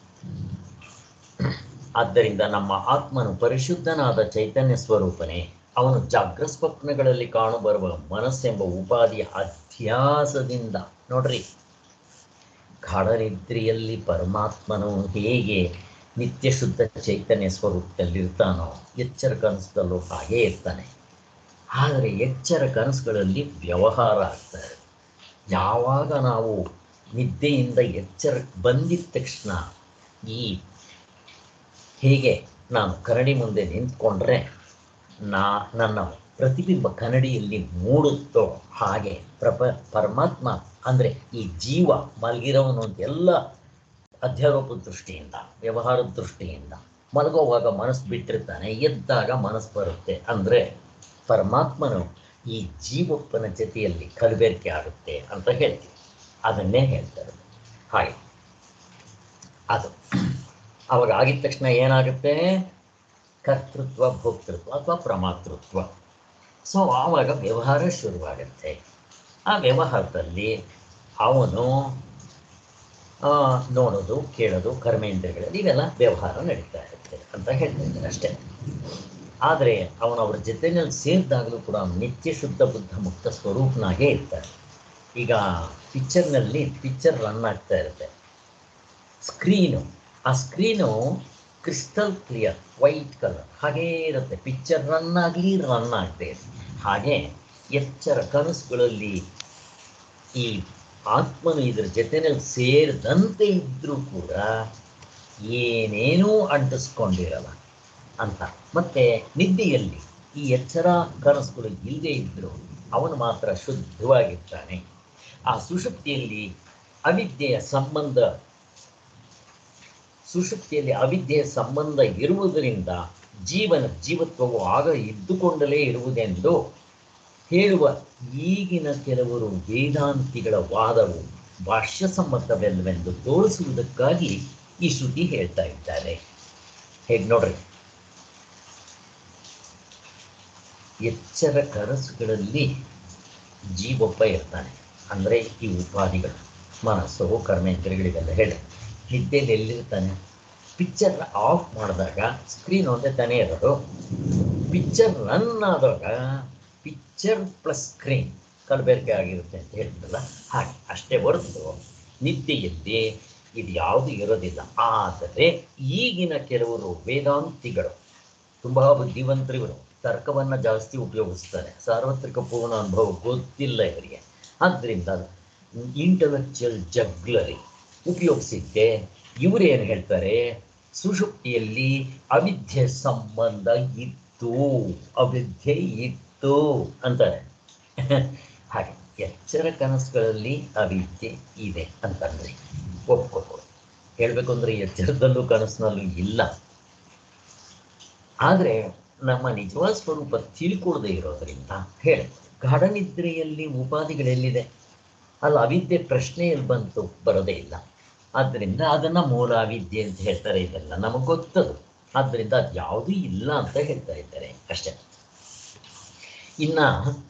ಆದ್ದರಿಂದ ನಮ್ಮ ಆತ್ಮನು ಪರಿಶುದ್ಧನಾದ ಚೈತನ್ಯ ಸ್ವರೂಪನೇ ಅವನು ಜಾಗ್ರ ಸ್ವಪ್ನಗಳಲ್ಲಿ ಕಾಣಬರುವ ಮನಸ್ಸೆಂಬ ಉಪಾಧಿಯ ಅಧ್ಯಾಸದಿಂದ ನೋಡ್ರಿ ಗಾಢನಿದ್ರೆಯಲ್ಲಿ ಪರಮಾತ್ಮನು ಹೇಗೆ ನಿತ್ಯ ಶುದ್ಧ ಚೈತನ್ಯ ಸ್ವರೂಪದಲ್ಲಿರ್ತಾನೋ ಎಚ್ಚರ ಕನಸದಲ್ಲೂ ಹಾಗೇ ಇರ್ತಾನೆ ಆದರೆ ಎಚ್ಚರ ಕನಸುಗಳಲ್ಲಿ ವ್ಯವಹಾರ ಆಗ್ತಾರೆ ಯಾವಾಗ ನಾವು ನಿದ್ದೆಯಿಂದ ಎಚ್ಚರ ಬಂದಿದ ತಕ್ಷಣ ಈ ಹೇಗೆ ನಾನು ಕರಡಿ ಮುಂದೆ ನಿಂತ್ಕೊಂಡ್ರೆ ನಾ ನನ್ನ ಪ್ರತಿಬಿಂಬ ಕನ್ನಡಿಯಲ್ಲಿ ಮೂಡುತ್ತೋ ಹಾಗೆ ಪ್ರಪ ಪರಮಾತ್ಮ ಅಂದರೆ ಈ ಜೀವ ಮಲಗಿರೋನು ಅಂತ ಎಲ್ಲ ಅಧ್ಯಾರೋಪ ದೃಷ್ಟಿಯಿಂದ ವ್ಯವಹಾರದ ದೃಷ್ಟಿಯಿಂದ ಮಲಗೋವಾಗ ಮನಸ್ಸು ಬಿಟ್ಟಿರ್ತಾನೆ ಎದ್ದಾಗ ಮನಸ್ಸು ಬರುತ್ತೆ ಅಂದರೆ ಪರಮಾತ್ಮನು ಈ ಜೀವಪ್ಪನ ಜೊತೆಯಲ್ಲಿ ಕಲಬೆರಕೆ ಆಗುತ್ತೆ ಅಂತ ಹೇಳ್ತೀವಿ ಅದನ್ನೇ ಹೇಳ್ತಾರೆ ಹಾಗೆ ಅದು ಅವಾಗ ಆಗಿದ ತಕ್ಷಣ ಏನಾಗುತ್ತೆ ಕರ್ತೃತ್ವ ಭೋಕ್ತೃತ್ವ ಅಥವಾ ಪ್ರಮಾತೃತ್ವ ಸೊ ಆವಾಗ ವ್ಯವಹಾರ ಶುರುವಾಗುತ್ತೆ ಆ ವ್ಯವಹಾರದಲ್ಲಿ ಅವನು ಆ, ನೋಡೋದು ಕೇಳೋದು ಕರ್ಮೇಂದ್ರಿಯಗಳಲ್ಲಿ ಇವೆಲ್ಲ ವ್ಯವಹಾರ ನಡೀತಾ ಇರುತ್ತೆ ಅಂತ ಹೇಳ್ತಾ ಇದ್ದಾರೆ ಅಷ್ಟೇ ಆದರೆ ಅವನು ಅವ್ರ ಜೊತೆಯಲ್ಲಿ ಸೇರಿದಾಗಲೂ ಕೂಡ ಅವ್ನು ನಿತ್ಯ ಶುದ್ಧ ಬುದ್ಧ ಮುಕ್ತ ಸ್ವರೂಪನಾಗೇ ಇರ್ತಾನೆ ಈಗ ಪಿಕ್ಚರ್ನಲ್ಲಿ ಪಿಕ್ಚರ್ ರನ್ ಆಗ್ತಾ ಇರುತ್ತೆ ಸ್ಕ್ರೀನು ಆ screen crystal clear white colour ಹಾಗೇ ಇರುತ್ತೆ ಪಿಕ್ಚರ್ ರನ್ ಆಗಲಿ ರನ್ ಆಗದೆ ಹಾಗೆ ಎಚ್ಚರ ಕನಸುಗಳಲ್ಲಿ ಈ ಆತ್ಮನು ಇದರ ಜೊತೆಯಲ್ಲಿ ಸೇರಿದಂತೆ ಇದ್ದರೂ ಕೂಡ ಏನೇನೂ ಅಂಟಿಸ್ಕೊಂಡಿರಲ್ಲ ಅಂತ ಮತ್ತೆ ನಿದ್ದೆಯಲ್ಲಿ ಈ ಎಚ್ಚರ ಕನಸುಗಳು ಇಲ್ಲದೆ ಇದ್ದರೂ ಅವನು ಮಾತ್ರ ಶುದ್ಧವಾಗಿರ್ತಾನೆ ಆ ಸುಷುಪ್ತಿಯಲ್ಲಿ ಅವಿದ್ಯೆಯ ಸಂಬಂಧ ಸುಷುಪ್ತಿಯಲ್ಲಿ ಅವಿದ್ಯೆಯ ಸಂಬಂಧ ಇರುವುದರಿಂದ ಜೀವನ ಜೀವತ್ವವು ಆಗ ಇದ್ದುಕೊಂಡಲೇ ಇರುವುದೆಂದು ಹೇಳುವ ಈಗಿನ ಕೆಲವರು ವೇದಾಂತಿಗಳ ವಾದವು ಭಾಷ್ಯಸಮ್ಮತವೆಲ್ಲವೆಂದು ತೋರಿಸುವುದಕ್ಕಾಗಿ ಈ ಶ್ರುತಿ ಹೇಳ್ತಾ ಇದ್ದಾರೆ ಹೇಗೆ ನೋಡ್ರಿ ಎಚ್ಚರ ಕನಸುಗಳಲ್ಲಿ ಜೀವೊಬ್ಬ ಇರ್ತಾನೆ ಅಂದರೆ ಈ ಉಪಾಧಿಗಳು ಮನಸ್ಸು ಕರ್ಮೇಂದ್ರಿಯಗಳಿಗೆಲ್ಲ ಹೇಳಿ ನಿದ್ದೆಯಲ್ಲಿ ಎಲ್ಲಿರ್ತಾನೆ ಪಿಕ್ಚರ್ ಆಫ್ ಮಾಡಿದಾಗ ಸ್ಕ್ರೀನ್ ಒಂದೇ ತಾನೇ ಇರೋದು ಪಿಕ್ಚರ್ ರನ್ ಆದಾಗ ಪಿಕ್ಚರ್ ಪ್ಲಸ್ ಸ್ಕ್ರೀನ್ ಕಲಬೆರಕೆ ಆಗಿರುತ್ತೆ ಅಂತ ಹೇಳ್ತಿರಲ್ಲ ಹಾಗೆ ಅಷ್ಟೇ ಹೊರತು ನಿದ್ದೆಯಲ್ಲಿ ಇದು ಯಾವುದು ಇರೋದಿಲ್ಲ ಆದರೆ ಈಗಿನ ಕೆಲವರು ವೇದಾಂತಿಗಳು ತುಂಬ ಬುದ್ಧಿವಂತರಿವರು ತರ್ಕವನ್ನು ಜಾಸ್ತಿ ಉಪಯೋಗಿಸ್ತಾರೆ ಸಾರ್ವತ್ರಿಕ ಪೂರ್ಣ ಅನುಭವ ಗೊತ್ತಿಲ್ಲ ಇವರಿಗೆ ಆದ್ದರಿಂದ ಇಂಟಲೆಕ್ಚುಯಲ್ ಜಗ್ಲರಿ ಉಪಯೋಗಿಸಿದ್ದೆ ಇವರೇನು ಹೇಳ್ತಾರೆ ಸುಷುಪ್ತಿಯಲ್ಲಿ ಅವಿದ್ಯೆ ಸಂಬಂಧ ಇತ್ತು ಅವಿದ್ಯೆ ಇತ್ತು ಅಂತಾರೆ ಹಾಗೆ ಎಚ್ಚರ ಕನಸುಗಳಲ್ಲಿ ಅವಿದ್ಯೆ ಇದೆ ಅಂತಂದ್ರೆ ಒಪ್ಕೋಬೋದು ಹೇಳಬೇಕು ಅಂದರೆ ಎಚ್ಚರದಲ್ಲೂ ಕನಸಿನಲ್ಲೂ ಇಲ್ಲ ಆದರೆ ನಮ್ಮ ನಿಜವಾದ ಸ್ವರೂಪ ತಿಳ್ಕೊಳ್ಳದೆ ಇರೋದ್ರಿಂದ ಹೇಳಿ ಗಾಢನಿದ್ರೆಯಲ್ಲಿ ಉಪಾಧಿಗಳೆಲ್ಲಿದೆ ಅಲ್ಲ ಅವಿದ್ಯೆ ಪ್ರಶ್ನೆಯಲ್ಲಿ ಬಂತು ಬರೋದೇ ಇಲ್ಲ ಆದ್ದರಿಂದ ಅದನ್ನು ಮೂಲ ಅವಿದ್ಯೆ ಅಂತ ಹೇಳ್ತಾರೆ ಇದೆಲ್ಲ ನಮಗೆ ಗೊತ್ತದು ಆದ್ದರಿಂದ ಅದು ಯಾವುದೂ ಇಲ್ಲ ಅಂತ ಹೇಳ್ತಾ ಇದ್ದಾರೆ ಅಷ್ಟೇ ಇನ್ನ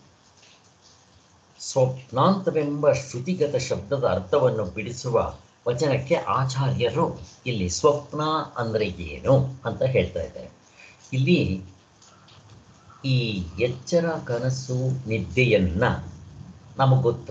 ಸ್ವಪ್ನಾಂತವೆಂಬ ಶ್ರುತಿಗತ ಶಬ್ದದ ಅರ್ಥವನ್ನು ಬಿಡಿಸುವ ವಚನಕ್ಕೆ ಆಚಾರ್ಯರು ಇಲ್ಲಿ ಸ್ವಪ್ನ ಅಂದರೆ ಏನು ಅಂತ ಹೇಳ್ತಾ ಇದ್ದಾರೆ ಇಲ್ಲಿ ಈ ಎಚ್ಚರ ಕನಸು ನಿದ್ದೆಯನ್ನ ನಮಗೆ ಗೊತ್ತು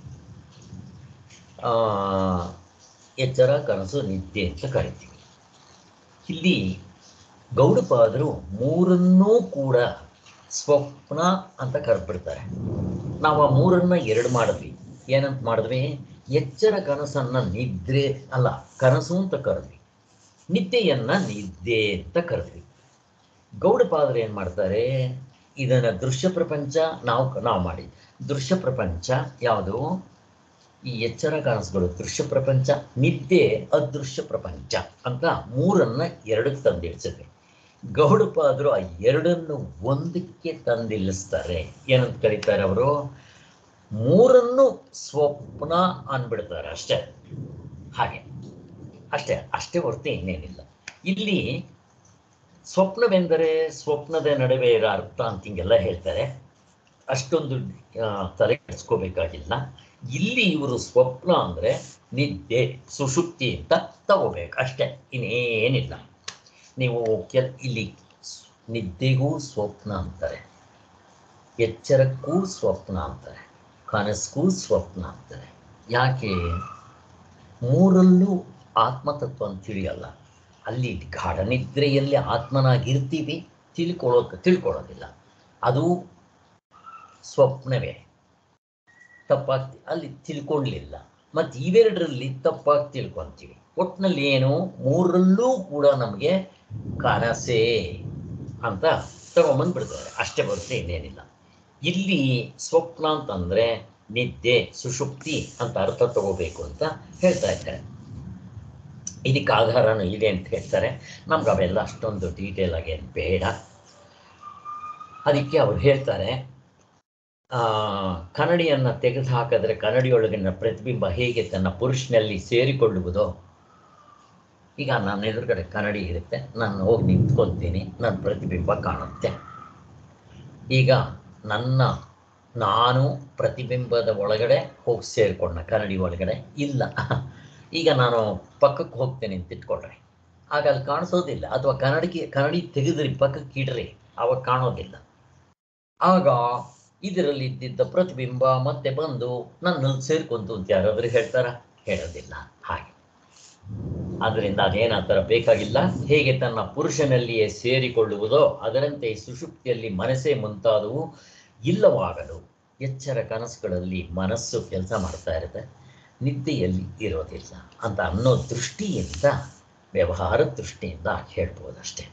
ಆ, ಎಚ್ಚರ ಕನಸು ನಿದ್ದೆ ಅಂತ ಕರಿತೀವಿ ಇಲ್ಲಿ ಗೌಡಪಾದರು ಮೂರನ್ನೂ ಕೂಡ ಸ್ವಪ್ನ ಅಂತ ಕರೆದ್ಬಿಡ್ತಾರೆ ನಾವು ಆ ಮೂರನ್ನ ಎರಡು ಮಾಡಿದ್ವಿ ಏನಂತ ಮಾಡಿದ್ವಿ ಎಚ್ಚರ ಕನಸನ್ನ ನಿದ್ರೆ ಅಲ್ಲ ಕನಸು ಅಂತ ಕರೆದ್ವಿ ನಿದ್ದೆಯನ್ನ ನಿದ್ದೆ ಅಂತ ಕರೆದ್ವಿ ಗೌಡಪಾದರು ಏನು ಮಾಡ್ತಾರೆ ಇದನ್ನು ದೃಶ್ಯ ಪ್ರಪಂಚ ನಾವು ನಾವು ಮಾಡಿ ದೃಶ್ಯ ಪ್ರಪಂಚ ಯಾವುದು ಈ ಎಚ್ಚರ ಕನಸುಗಳು ದೃಶ್ಯ ಪ್ರಪಂಚ ನಿದ್ದೆ ಅದೃಶ್ಯ ಪ್ರಪಂಚ ಅಂತ ಮೂರನ್ನ ಎರಡಕ್ಕೆ ತಂದಿಳಿಸಿದ್ವಿ ಗೌಡಪಾದರು ಆ ಎರಡನ್ನು ಒಂದಕ್ಕೆ ತಂದಿಳಿಸ್ತಾರೆ ಏನಂತ ಕರೀತಾರೆ ಅವರು ಮೂರನ್ನು ಸ್ವಪ್ನ ಅಂದ್ಬಿಡ್ತಾರೆ ಅಷ್ಟೇ ಹಾಗೆ ಅಷ್ಟೇ ಅಷ್ಟೇ ಹೊರತು ಇನ್ನೇನಿಲ್ಲ ಇಲ್ಲಿ ಸ್ವಪ್ನವೆಂದರೆ ಸ್ವಪ್ನದ ನಡುವೆ ಇರೋ ಅರ್ಥ ಅಂತ ಹಿಂಗೆಲ್ಲ ಹೇಳ್ತಾರೆ ಅಷ್ಟೊಂದು ಆ, ತಲೆ ಕೆಡಿಸ್ಕೋಬೇಕಾಗಿಲ್ಲ ಇಲ್ಲಿ ಇವರು ಸ್ವಪ್ನ ಅಂದರೆ ನಿದ್ದೆ ಸುಷುಪ್ತಿ ಅಂತ ತಗೋಬೇಕು ಅಷ್ಟೇ ಇನ್ನೇನಿಲ್ಲ ನೀವು ಕೆಲ್ ಇಲ್ಲಿ ಸ್- ನಿದ್ದೆಗೂ ಸ್ವಪ್ನ ಅಂತಾರೆ ಎಚ್ಚರಕ್ಕೂ ಸ್ವಪ್ನ ಅಂತಾರೆ ಕನಸಿಗೂ ಸ್ವಪ್ನ ಅಂತಾರೆ ಯಾಕೆ ಮೂರಲ್ಲೂ ಆತ್ಮತತ್ವ ಅಂತ ತಿಳಿಯಲ್ಲ ಅಲ್ಲಿ ಗಾಢ ನಿದ್ರೆಯಲ್ಲಿ ಆತ್ಮನಾಗಿರ್ತೀವಿ ತಿಳ್ಕೊಳ್ಳೋಕೆ ತಿಳ್ಕೊಳ್ಳೋದಿಲ್ಲ ಅದು ಸ್ವಪ್ನವೇ ತಪ್ಪಾಗಿ ಅಲ್ಲಿ ತಿಳ್ಕೊಳ್ಳಲಿಲ್ಲ ಮತ್ತು ಇವೆರಡರಲ್ಲಿ ತಪ್ಪಾಗಿ ತಿಳ್ಕೊತೀವಿ ಒಟ್ಟಿನಲ್ಲಿ ಏನು ಮೂರಲ್ಲೂ ಕೂಡ ನಮಗೆ ಕನಸೇ ಅಂತ ತಗೊಂಬಂದ್ಬಿಡ್ತಾರೆ ಅಷ್ಟೇ ಬರುತ್ತೆ ಇನ್ನೇನಿಲ್ಲ ಇಲ್ಲಿ ಸ್ವಪ್ನ ಅಂತಂದರೆ ನಿದ್ದೆ ಸುಷುಪ್ತಿ ಅಂತ ಅರ್ಥ ತಗೋಬೇಕು ಅಂತ ಹೇಳ್ತಾ ಇದ್ದಾರೆ ಇದಕ್ಕೆ ಆಧಾರನೂ ಇದೆ ಅಂತ ಹೇಳ್ತಾರೆ ನಮ್ಗೆ ಅವೆಲ್ಲ ಅಷ್ಟೊಂದು ಡೀಟೇಲ್ ಆಗಿ ಏನ್ ಬೇಡ ಅದಕ್ಕೆ ಅವ್ರು ಹೇಳ್ತಾರೆ ಆ, ಕನ್ನಡಿಯನ್ನು ತೆಗೆದು ಹಾಕಿದ್ರೆ ಕನ್ನಡಿಯೊಳಗಿನ ಪ್ರತಿಬಿಂಬ ಹೇಗೆ ತನ್ನ ಪುರುಷನಲ್ಲಿ ಸೇರಿಕೊಳ್ಳುವುದೋ ಈಗ ನನ್ನ ಎದುರುಗಡೆ ಕನ್ನಡಿ ಇರುತ್ತೆ ನಾನು ಹೋಗಿ ನಿಂತ್ಕೊಳ್ತೀನಿ ನನ್ನ ಪ್ರತಿಬಿಂಬ ಕಾಣುತ್ತೆ ಈಗ ನನ್ನ ನಾನು ಪ್ರತಿಬಿಂಬದ ಒಳಗಡೆ ಹೋಗಿ ಸೇರಿಕೊಂಡ ಕನ್ನಡಿ ಒಳಗಡೆ ಇಲ್ಲ ಈಗ ನಾನು ಪಕ್ಕಕ್ಕೆ ಹೋಗ್ತೇನೆ ಅಂತ ಇಟ್ಕೊಳ್ರಿ ಆಗ ಅಲ್ಲಿ ಕಾಣಿಸೋದಿಲ್ಲ ಅಥವಾ ಕನ್ನಡಿಗೆ ಕನ್ನಡಿ ತೆಗೆದ್ರಿ ಪಕ್ಕಕ್ಕೆ ಇಡ್ರಿ ಅವಾಗ ಕಾಣೋದಿಲ್ಲ ಆಗ ಇದರಲ್ಲಿ ಇದ್ದಿದ್ದ ಪ್ರತಿಬಿಂಬ ಮತ್ತೆ ಬಂದು ನನ್ನಲ್ಲಿ ಸೇರ್ಕೊಂತು ಅಂತ ಯಾರಾದ್ರೂ ಹೇಳ್ತಾರ ಹೇಳೋದಿಲ್ಲ ಹಾಗೆ ಆದ್ದರಿಂದ ಅದೇನ ಥರ ಬೇಕಾಗಿಲ್ಲ ಹೇಗೆ ತನ್ನ ಪುರುಷನಲ್ಲಿಯೇ ಸೇರಿಕೊಳ್ಳುವುದೋ ಅದರಂತೆ ಈ ಸುಷುಪ್ತಿಯಲ್ಲಿ ಮನಸ್ಸೇ ಮುಂತಾದವು ಇಲ್ಲವಾಗಲು ಎಚ್ಚರ ಕನಸುಗಳಲ್ಲಿ ಮನಸ್ಸು ಕೆಲಸ ಮಾಡ್ತಾ ಇರುತ್ತೆ ನಿದ್ದೆಯಲ್ಲಿ ಇರೋದಿಲ್ಲ ಅಂತ ಅನ್ನೋ ದೃಷ್ಟಿಯಿಂದ ವ್ಯವಹಾರ ದೃಷ್ಟಿಯಿಂದ ಹೇಳ್ಬೋದಷ್ಟೇ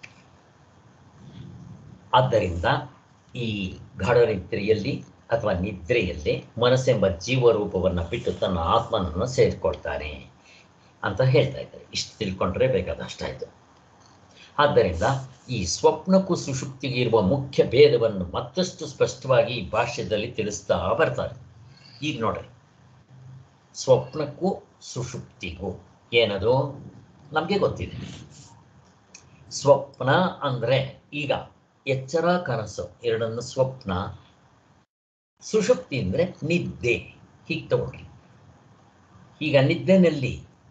ಆದ್ದರಿಂದ ಈ ಗಾಢ ನಿದ್ರೆಯಲ್ಲಿ ಅಥವಾ ನಿದ್ರೆಯಲ್ಲಿ ಮನಸ್ಸೆಂಬ ಜೀವರೂಪವನ್ನು ಬಿಟ್ಟು ತನ್ನ ಆತ್ಮನನ್ನು ಸೇರಿಕೊಳ್ತಾನೆ ಅಂತ ಹೇಳ್ತಾ ಇದ್ದಾರೆ ಇಷ್ಟು ತಿಳ್ಕೊಂಡ್ರೆ ಬೇಕಾದಷ್ಟಾಯಿತು ಆದ್ದರಿಂದ ಈ ಸ್ವಪ್ನಕ್ಕೂ ಸುಷುಪ್ತಿಗೆ ಇರುವ ಮುಖ್ಯ ಭೇದವನ್ನು ಮತ್ತಷ್ಟು ಸ್ಪಷ್ಟವಾಗಿ ಈ ಭಾಷ್ಯದಲ್ಲಿ ತಿಳಿಸ್ತಾ ಬರ್ತಾರೆ ಈಗ ನೋಡ್ರಿ ಸ್ವಪ್ನಕ್ಕೂ ಸುಷುಪ್ತಿಗೂ ಏನದು ನಮಗೆ ಗೊತ್ತಿದೆ ಸ್ವಪ್ನ ಅಂದರೆ ಈಗ ಎಚ್ಚರ ಕನಸು ಎರಡನ್ನು ಸ್ವಪ್ನ ಸುಷುಪ್ತಿ ಅಂದರೆ ನಿದ್ದೆ ಹೀಗೆ ತಗೊಳ್ರಿ ಈಗ ನಿದ್ದೆನಲ್ಲಿ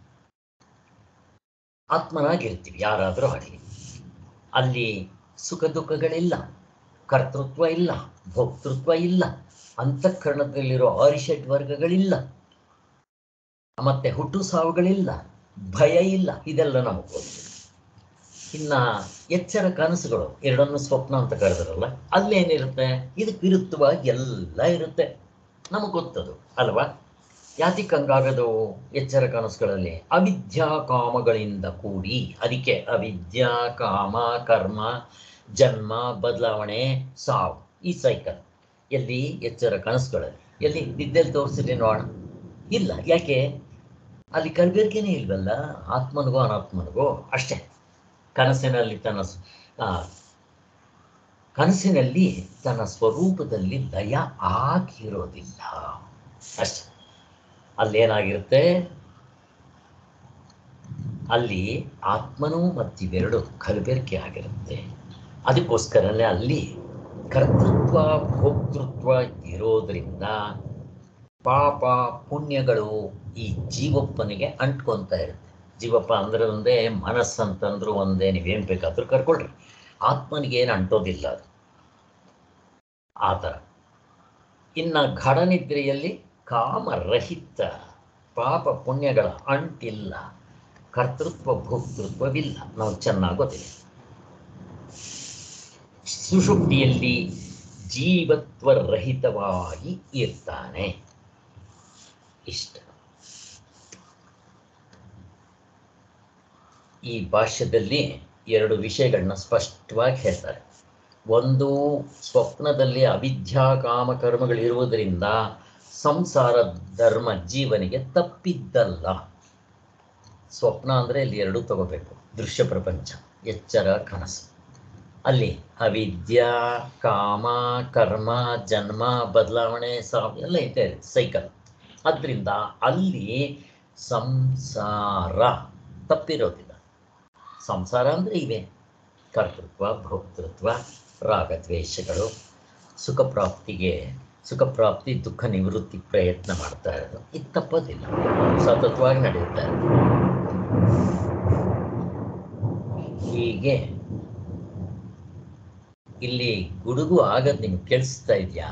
ಆತ್ಮನಾಗಿರ್ತೀವಿ ಯಾರಾದರೂ ಆಗಲಿ ಅಲ್ಲಿ ಸುಖ ದುಃಖಗಳಿಲ್ಲ ಕರ್ತೃತ್ವ ಇಲ್ಲ ಭೋಕ್ತೃತ್ವ ಇಲ್ಲ ಅಂತಃಕರಣದಲ್ಲಿರೋ ಆರಿಷಡ್ ವರ್ಗಗಳಿಲ್ಲ ಮತ್ತೆ ಹುಟ್ಟು ಸಾವುಗಳಿಲ್ಲ ಭಯ ಇಲ್ಲ ಇದೆಲ್ಲ ನಮಗೆ ಗೊತ್ತು ಇನ್ನ ಎಚ್ಚರ ಕನಸುಗಳು ಎರಡನ್ನು ಸ್ವಪ್ನ ಅಂತ ಕರೆದ್ರಲ್ಲ ಅಲ್ಲೇನಿರುತ್ತೆ ಇದಕ್ಕೆ ವಿರುದ್ಧವಾಗಿ ಎಲ್ಲ ಇರುತ್ತೆ ನಮಗೆ ಗೊತ್ತದು ಅಲ್ವಾ ಯಾತಿಕ್ ಹಂಗಾಗದು ಎಚ್ಚರ ಕನಸುಗಳಲ್ಲಿ ಅವಿದ್ಯಾ ಕಾಮಗಳಿಂದ ಕೂಡಿ ಅದಕ್ಕೆ ಅವಿದ್ಯಾ ಕಾಮ ಕರ್ಮ ಜನ್ಮ ಬದಲಾವಣೆ ಸಾವು ಈ ಸೈಕಲ್ ಎಲ್ಲಿ ಎಚ್ಚರ ಕನಸುಗಳಲ್ಲಿ ಎಲ್ಲಿ ನಿದ್ದೆಲ್ಲಿ ತೋರಿಸಿರಿ ನೋಡೋಣ ಇಲ್ಲ ಯಾಕೆ ಅಲ್ಲಿ ಕಲಬೆರಕೆನೇ ಇಲ್ವಲ್ಲ ಆತ್ಮನಿಗೂ ಅನಾತ್ಮನಿಗೂ ಅಷ್ಟೇ ಕನಸಿನಲ್ಲಿ ತನ್ನ ಸ್- ಆ, ಕನಸಿನಲ್ಲಿ ತನ್ನ ಸ್ವರೂಪದಲ್ಲಿ ಲಯ ಆಗಿರೋದಿಲ್ಲ ಅಷ್ಟೆ ಅಲ್ಲೇನಾಗಿರುತ್ತೆ ಅಲ್ಲಿ ಆತ್ಮನೂ ಮತ್ತು ಇವೆರಡು ಕಲಬೆರಕೆ ಆಗಿರುತ್ತೆ ಅದಕ್ಕೋಸ್ಕರನೇ ಅಲ್ಲಿ ಕರ್ತೃತ್ವ ಭೋಕ್ತೃತ್ವ ಇರೋದ್ರಿಂದ ಪಾಪ ಪುಣ್ಯಗಳು ಈ ಜೀವಪ್ಪನಿಗೆ ಅಂಟ್ಕೊಂತ ಇರುತ್ತೆ ಜೀವಪ್ಪ ಅಂದ್ರೆ ಒಂದೇ ಮನಸ್ಸಂತಂದ್ರು ಒಂದೇ ನೀವೇನು ಬೇಕಾದ್ರೂ ಕರ್ಕೊಳ್ರಿ ಆತ್ಮನಿಗೆ ಏನು ಅಂಟೋದಿಲ್ಲ ಅದು ಆ ಥರ ಇನ್ನು ಘಡನಿದ್ರೆಯಲ್ಲಿ ಕಾಮರಹಿತ ಪಾಪ ಪುಣ್ಯಗಳ ಅಂಟಿಲ್ಲ ಕರ್ತೃತ್ವ ಭೋಕ್ತೃತ್ವವಿಲ್ಲ ನಾವು ಚೆನ್ನಾಗಿ ಗೊತ್ತಿದೆ ಸುಷುಪ್ತಿಯಲ್ಲಿ ಜೀವತ್ವರಹಿತವಾಗಿ ಇರ್ತಾನೆ ಇಷ್ಟ ಈ ಭಾಷ್ಯದಲ್ಲಿ ಎರಡು ವಿಷಯಗಳನ್ನ ಸ್ಪಷ್ಟವಾಗಿ ಹೇಳ್ತಾರೆ ಒಂದು ಸ್ವಪ್ನದಲ್ಲಿ ಅವಿದ್ಯಾ ಕಾಮ ಕರ್ಮಗಳಿರುವುದರಿಂದ ಸಂಸಾರ ಧರ್ಮ ಜೀವನಿಗೆ ತಪ್ಪಿದ್ದಲ್ಲ ಸ್ವಪ್ನ ಅಂದರೆ ಇಲ್ಲಿ ಎರಡೂ ತಗೋಬೇಕು ದೃಶ್ಯ ಪ್ರಪಂಚ ಎಚ್ಚರ ಕನಸು ಅಲ್ಲಿ ಅವಿದ್ಯಾ ಕಾಮ ಕರ್ಮ ಜನ್ಮ ಬದಲಾವಣೆ ಸಾವು ಎಲ್ಲ ಇದೆ ಸೈಕಲ್ ಅದರಿಂದ ಅಲ್ಲಿ ಸಂಸಾರ ತಪ್ಪಿರೋದಿಲ್ಲ ಸಂಸಾರ ಅಂದರೆ ಇವೆ ಕರ್ತೃತ್ವ ಭೋಕ್ತೃತ್ವ ರಾಗದ್ವೇಷಗಳು ಸುಖ ಪ್ರಾಪ್ತಿಗೆ ಸುಖ ಪ್ರಾಪ್ತಿ ದುಃಖ ನಿವೃತ್ತಿ ಪ್ರಯತ್ನ ಮಾಡ್ತಾ ಇರೋದು ಇದು ತಪ್ಪೋದಿಲ್ಲ ಸತತವಾಗಿ ನಡೆಯುತ್ತಾ ಇರೋದು ಹೀಗೆ ಇಲ್ಲಿ ಗುಡುಗು ಆಗದ್ ನಿಮ್ಗೆ ಕೇಳಿಸ್ತಾ ಇದೆಯಾ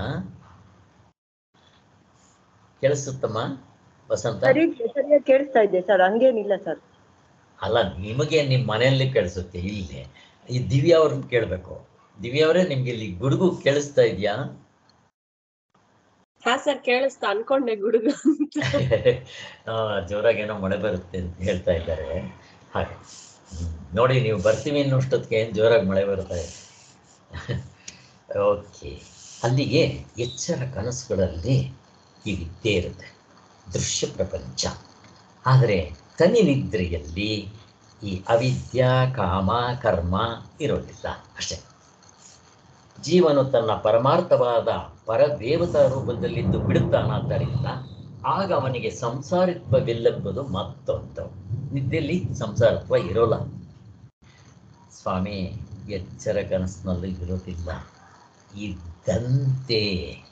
ಕೇಳಿಸುತ್ತಮ್ಮ ವಸಂತ ಸರಿ ಸರಿಯಾಗಿ ಕೇಳಿಸ್ತಾ ಇದೆ ಸರ್ ಹಂಗೇನಿಲ್ಲ ಸರ್ ಅಲ್ಲ ನಿಮಗೆ ನಿಮ್ಮ ಮನೆಯಲ್ಲಿ ಕೇಳಿಸುತ್ತೆ ಇಲ್ಲಿ ಈ ದಿವ್ಯಾ ಅವ್ರನ್ನ ಕೇಳಬೇಕು ದಿವ್ಯಾ ಅವರೇ ನಿಮ್ಗೆ ಇಲ್ಲಿ ಗುಡುಗು ಕೇಳಿಸ್ತಾ ಇದೆಯಾ ಹಾ ಸರ್ ಕೇಳಿಸ್ತಾ ಅನ್ಕೊಂಡೆ ಗುಡುಗು ಅಂತ ಆ, ಜೋರಾಗೇನೋ ಮಳೆ ಬರುತ್ತೆ ಅಂತ ಹೇಳ್ತಾ ಇದ್ದಾರೆ ಹಾಗೆ ಹ್ಮ್. ನೋಡಿ ನೀವು ಬರ್ತೀವಿ ಅನ್ನೋಷ್ಟೊತ್ತಿಗೆ ಏನು ಜೋರಾಗಿ ಮಳೆ ಬರ್ತಾ ಇದೆ ಓಕೆ ಅಲ್ಲಿಗೆ ಎಚ್ಚರ ಕನಸುಗಳಲ್ಲಿ ಈ ವಿದ್ಯೆ ಇರುತ್ತೆ ದೃಶ್ಯ ಪ್ರಪಂಚ ಆದರೆ ಕನಿ ನಿದ್ರೆಯಲ್ಲಿ ಈ ಅವಿದ್ಯಾ ಕಾಮ ಕರ್ಮ ಇರೋದಿಲ್ಲ ಅಷ್ಟೇ ಜೀವನು ತನ್ನ ಪರಮಾರ್ಥವಾದ ಪರದೇವತಾ ರೂಪದಲ್ಲಿದ್ದು ಬಿಡುತ್ತಾನಾದ್ದರಿಂದ ಆಗ ಅವನಿಗೆ ಸಂಸಾರಿತ್ವವಿಲ್ಲೆಂಬುದು ಮತ್ತೊಂದು ನಿದ್ದೆಯಲ್ಲಿ ಸಂಸಾರತ್ವ ಇರೋಲ್ಲ ಸ್ವಾಮಿ ಎಚ್ಚರ ಕನಸಿನಲ್ಲೂ ಇರೋದಿಲ್ಲ ಇದ್ದಂತೆ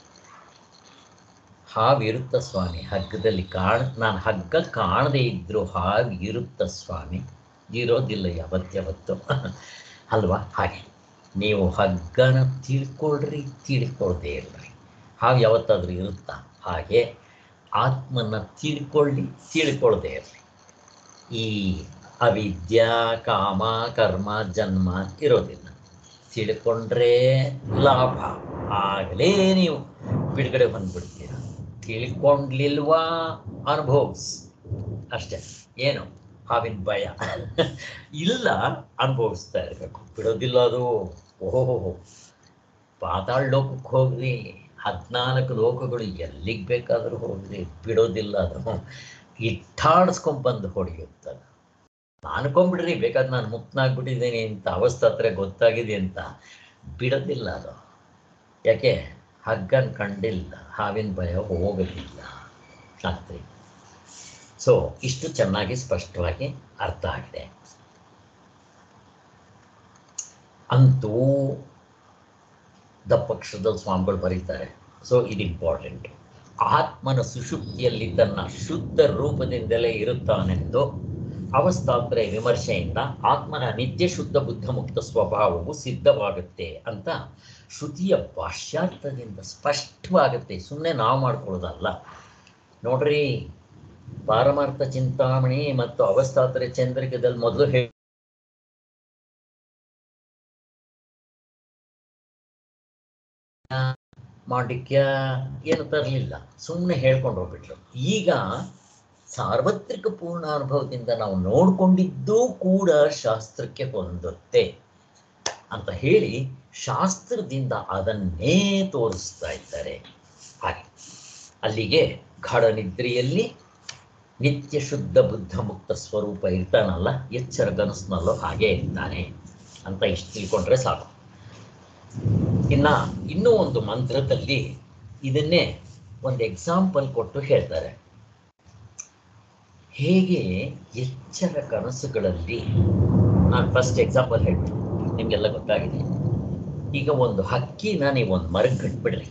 ಹಾವಿರುತ್ತ ಸ್ವಾಮಿ ಹಗ್ಗದಲ್ಲಿ ಕಾಣ ನಾನು ಹಗ್ಗ ಕಾಣದೇ ಇದ್ರು ಹಾವು ಇರುತ್ತ ಸ್ವಾಮಿ ಇರೋದಿಲ್ಲ ಯಾವತ್ಯಾವತ್ತು ಅಲ್ವಾ ಹಾಗೆ ನೀವು ಹಗ್ಗನ ತಿಳ್ಕೊಳ್ರಿ ತಿಳ್ಕೊಳ್ದೇ ಇರ್ರಿ ಹಾವು ಯಾವತ್ತಾದ್ರೂ ಇರುತ್ತಾ ಹಾಗೆ ಆತ್ಮನ ತಿಳ್ಕೊಳ್ಳಿ ತಿಳ್ಕೊಳ್ದೇ ಇರ್ರಿ ಈ ಅವಿದ್ಯಾ ಕಾಮ ಕರ್ಮ ಜನ್ಮ ಇರೋದಿಲ್ಲ ತಿಳ್ಕೊಂಡ್ರೆ ಲಾಭ ಆಗಲೇ ನೀವು ಬಿಡುಗಡೆ ಬಂದ್ಬಿಡ್ತೀರ ತಿಳ್ಕೊಂಡ್ಲಿಲ್ವಾ ಅನುಭವಿಸ್ ಅಷ್ಟೇ ಏನು ಹಾವಿನ ಭಯ ಇಲ್ಲ ಅನುಭವಿಸ್ತಾ ಇರಬೇಕು ಬಿಡೋದಿಲ್ಲ ಅದು ಓಹೋ ಪಾತಾಳ ಲೋಕಕ್ಕೆ ಹೋಗ್ರಿ ಹದಿನಾಲ್ಕು ಲೋಕಗಳು ಎಲ್ಲಿಗೆ ಬೇಕಾದರೂ ಹೋಗ್ರಿ ಬಿಡೋದಿಲ್ಲ ಅದು ಇಟ್ಟಾಡಿಸ್ಕೊಂಡ್ಬಂದು ಹೊಡೆಯುತ್ತದೆ ಅನ್ಕೊಂಡ್ಬಿಡ್ರಿ ಬೇಕಾದ್ರೆ ನಾನು ಮುಕ್ತನಾಗ್ಬಿಟ್ಟಿದ್ದೀನಿ ಅಂತ ಅವಸ್ಥೆ ಹತ್ರ ಗೊತ್ತಾಗಿದೆ ಅಂತ ಬಿಡೋದಿಲ್ಲ ಅದು ಯಾಕೆ ಹಗ್ಗನ್ ಕಂಡಿಲ್ಲ ಹಾವಿನ ಭಯ ಹೋಗಲಿಲ್ಲ ಶಾಸ್ತ್ರಿ ಸೊ ಇಷ್ಟು ಚೆನ್ನಾಗಿ ಸ್ಪಷ್ಟವಾಗಿ ಅರ್ಥ ಆಗಿದೆ ಅಂತೂ ದಪ್ಪಕ್ಷದ ಸ್ವಾಮಿಗಳು ಬರೀತಾರೆ ಸೊ ಇದು ಇಂಪಾರ್ಟೆಂಟ್ ಆತ್ಮನ ಸುಷುಪ್ತಿಯಲ್ಲಿ ತನ್ನ ಶುದ್ಧ ರೂಪದಿಂದಲೇ ಇರುತ್ತಾನೆಂದು ಅವಸ್ಥಾತ್ರಯ ವಿಮರ್ಶೆಯಿಂದ ಆತ್ಮನ ನಿತ್ಯ ಶುದ್ಧ ಬುದ್ಧ ಮುಕ್ತ ಸ್ವಭಾವವು ಸಿದ್ಧವಾಗುತ್ತೆ ಅಂತ ಶ್ರುತಿಯ ಭಾಷ್ಯಾರ್ಥದಿಂದ ಸ್ಪಷ್ಟವಾಗುತ್ತೆ ಸುಮ್ಮನೆ ನಾವು ಮಾಡ್ಕೊಳ್ಳೋದಲ್ಲ ನೋಡ್ರಿ ಪಾರಮಾರ್ಥ ಚಿಂತಾಮಣಿ ಮತ್ತು ಅವಸ್ಥಾತ್ರಯ ಚಂದ್ರಿಕದಲ್ಲಿ ಮೊದಲು ಹೇಳಿ ಮಾಂಡಿಕ್ಯ ಏನು ತರಲಿಲ್ಲ ಸುಮ್ಮನೆ ಹೇಳ್ಕೊಂಡು ಹೋಗ್ಬಿಟ್ರು ಈಗ ಸಾರ್ವತ್ರಿಕ ಪೂರ್ಣ ಅನುಭವದಿಂದ ನಾವು ನೋಡ್ಕೊಂಡಿದ್ದೂ ಕೂಡ ಶಾಸ್ತ್ರಕ್ಕೆ ಹೊಂದುತ್ತೆ ಅಂತ ಹೇಳಿ ಶಾಸ್ತ್ರದಿಂದ ಅದನ್ನೇ ತೋರಿಸ್ತಾ ಇದ್ದಾರೆ ಹಾಗೆ ಅಲ್ಲಿಗೆ ಗಾಢ ನಿದ್ರೆಯಲ್ಲಿ ನಿತ್ಯ ಶುದ್ಧ ಬುದ್ಧ ಮುಕ್ತ ಸ್ವರೂಪ ಇರ್ತಾನಲ್ಲ ಎಚ್ಚರ ಕನಸಿನಲ್ಲೂ ಹಾಗೆ ಇರ್ತಾನೆ ಅಂತ ಇಷ್ಟು ತಿಳ್ಕೊಂಡ್ರೆ ಸಾಕು ಇನ್ನ ಇನ್ನೂ ಒಂದು ಮಂತ್ರದಲ್ಲಿ ಇದನ್ನೇ ಒಂದು ಎಕ್ಸಾಂಪಲ್ ಕೊಟ್ಟು ಹೇಳ್ತಾರೆ ಹೇಗೆ ಎಚ್ಚರ ಕನಸುಗಳಲ್ಲಿ ನಾನು ಫಸ್ಟ್ ಎಕ್ಸಾಂಪಲ್ ಹೇಳ್ಬಿಟ್ಟು ನಿಮಗೆಲ್ಲ ಗೊತ್ತಾಗಿದೆ ಈಗ ಒಂದು ಹಕ್ಕಿನ ನೀವು ಒಂದು ಮರಕ್ಕೆ ಕಟ್ಬಿಡ್ರಿ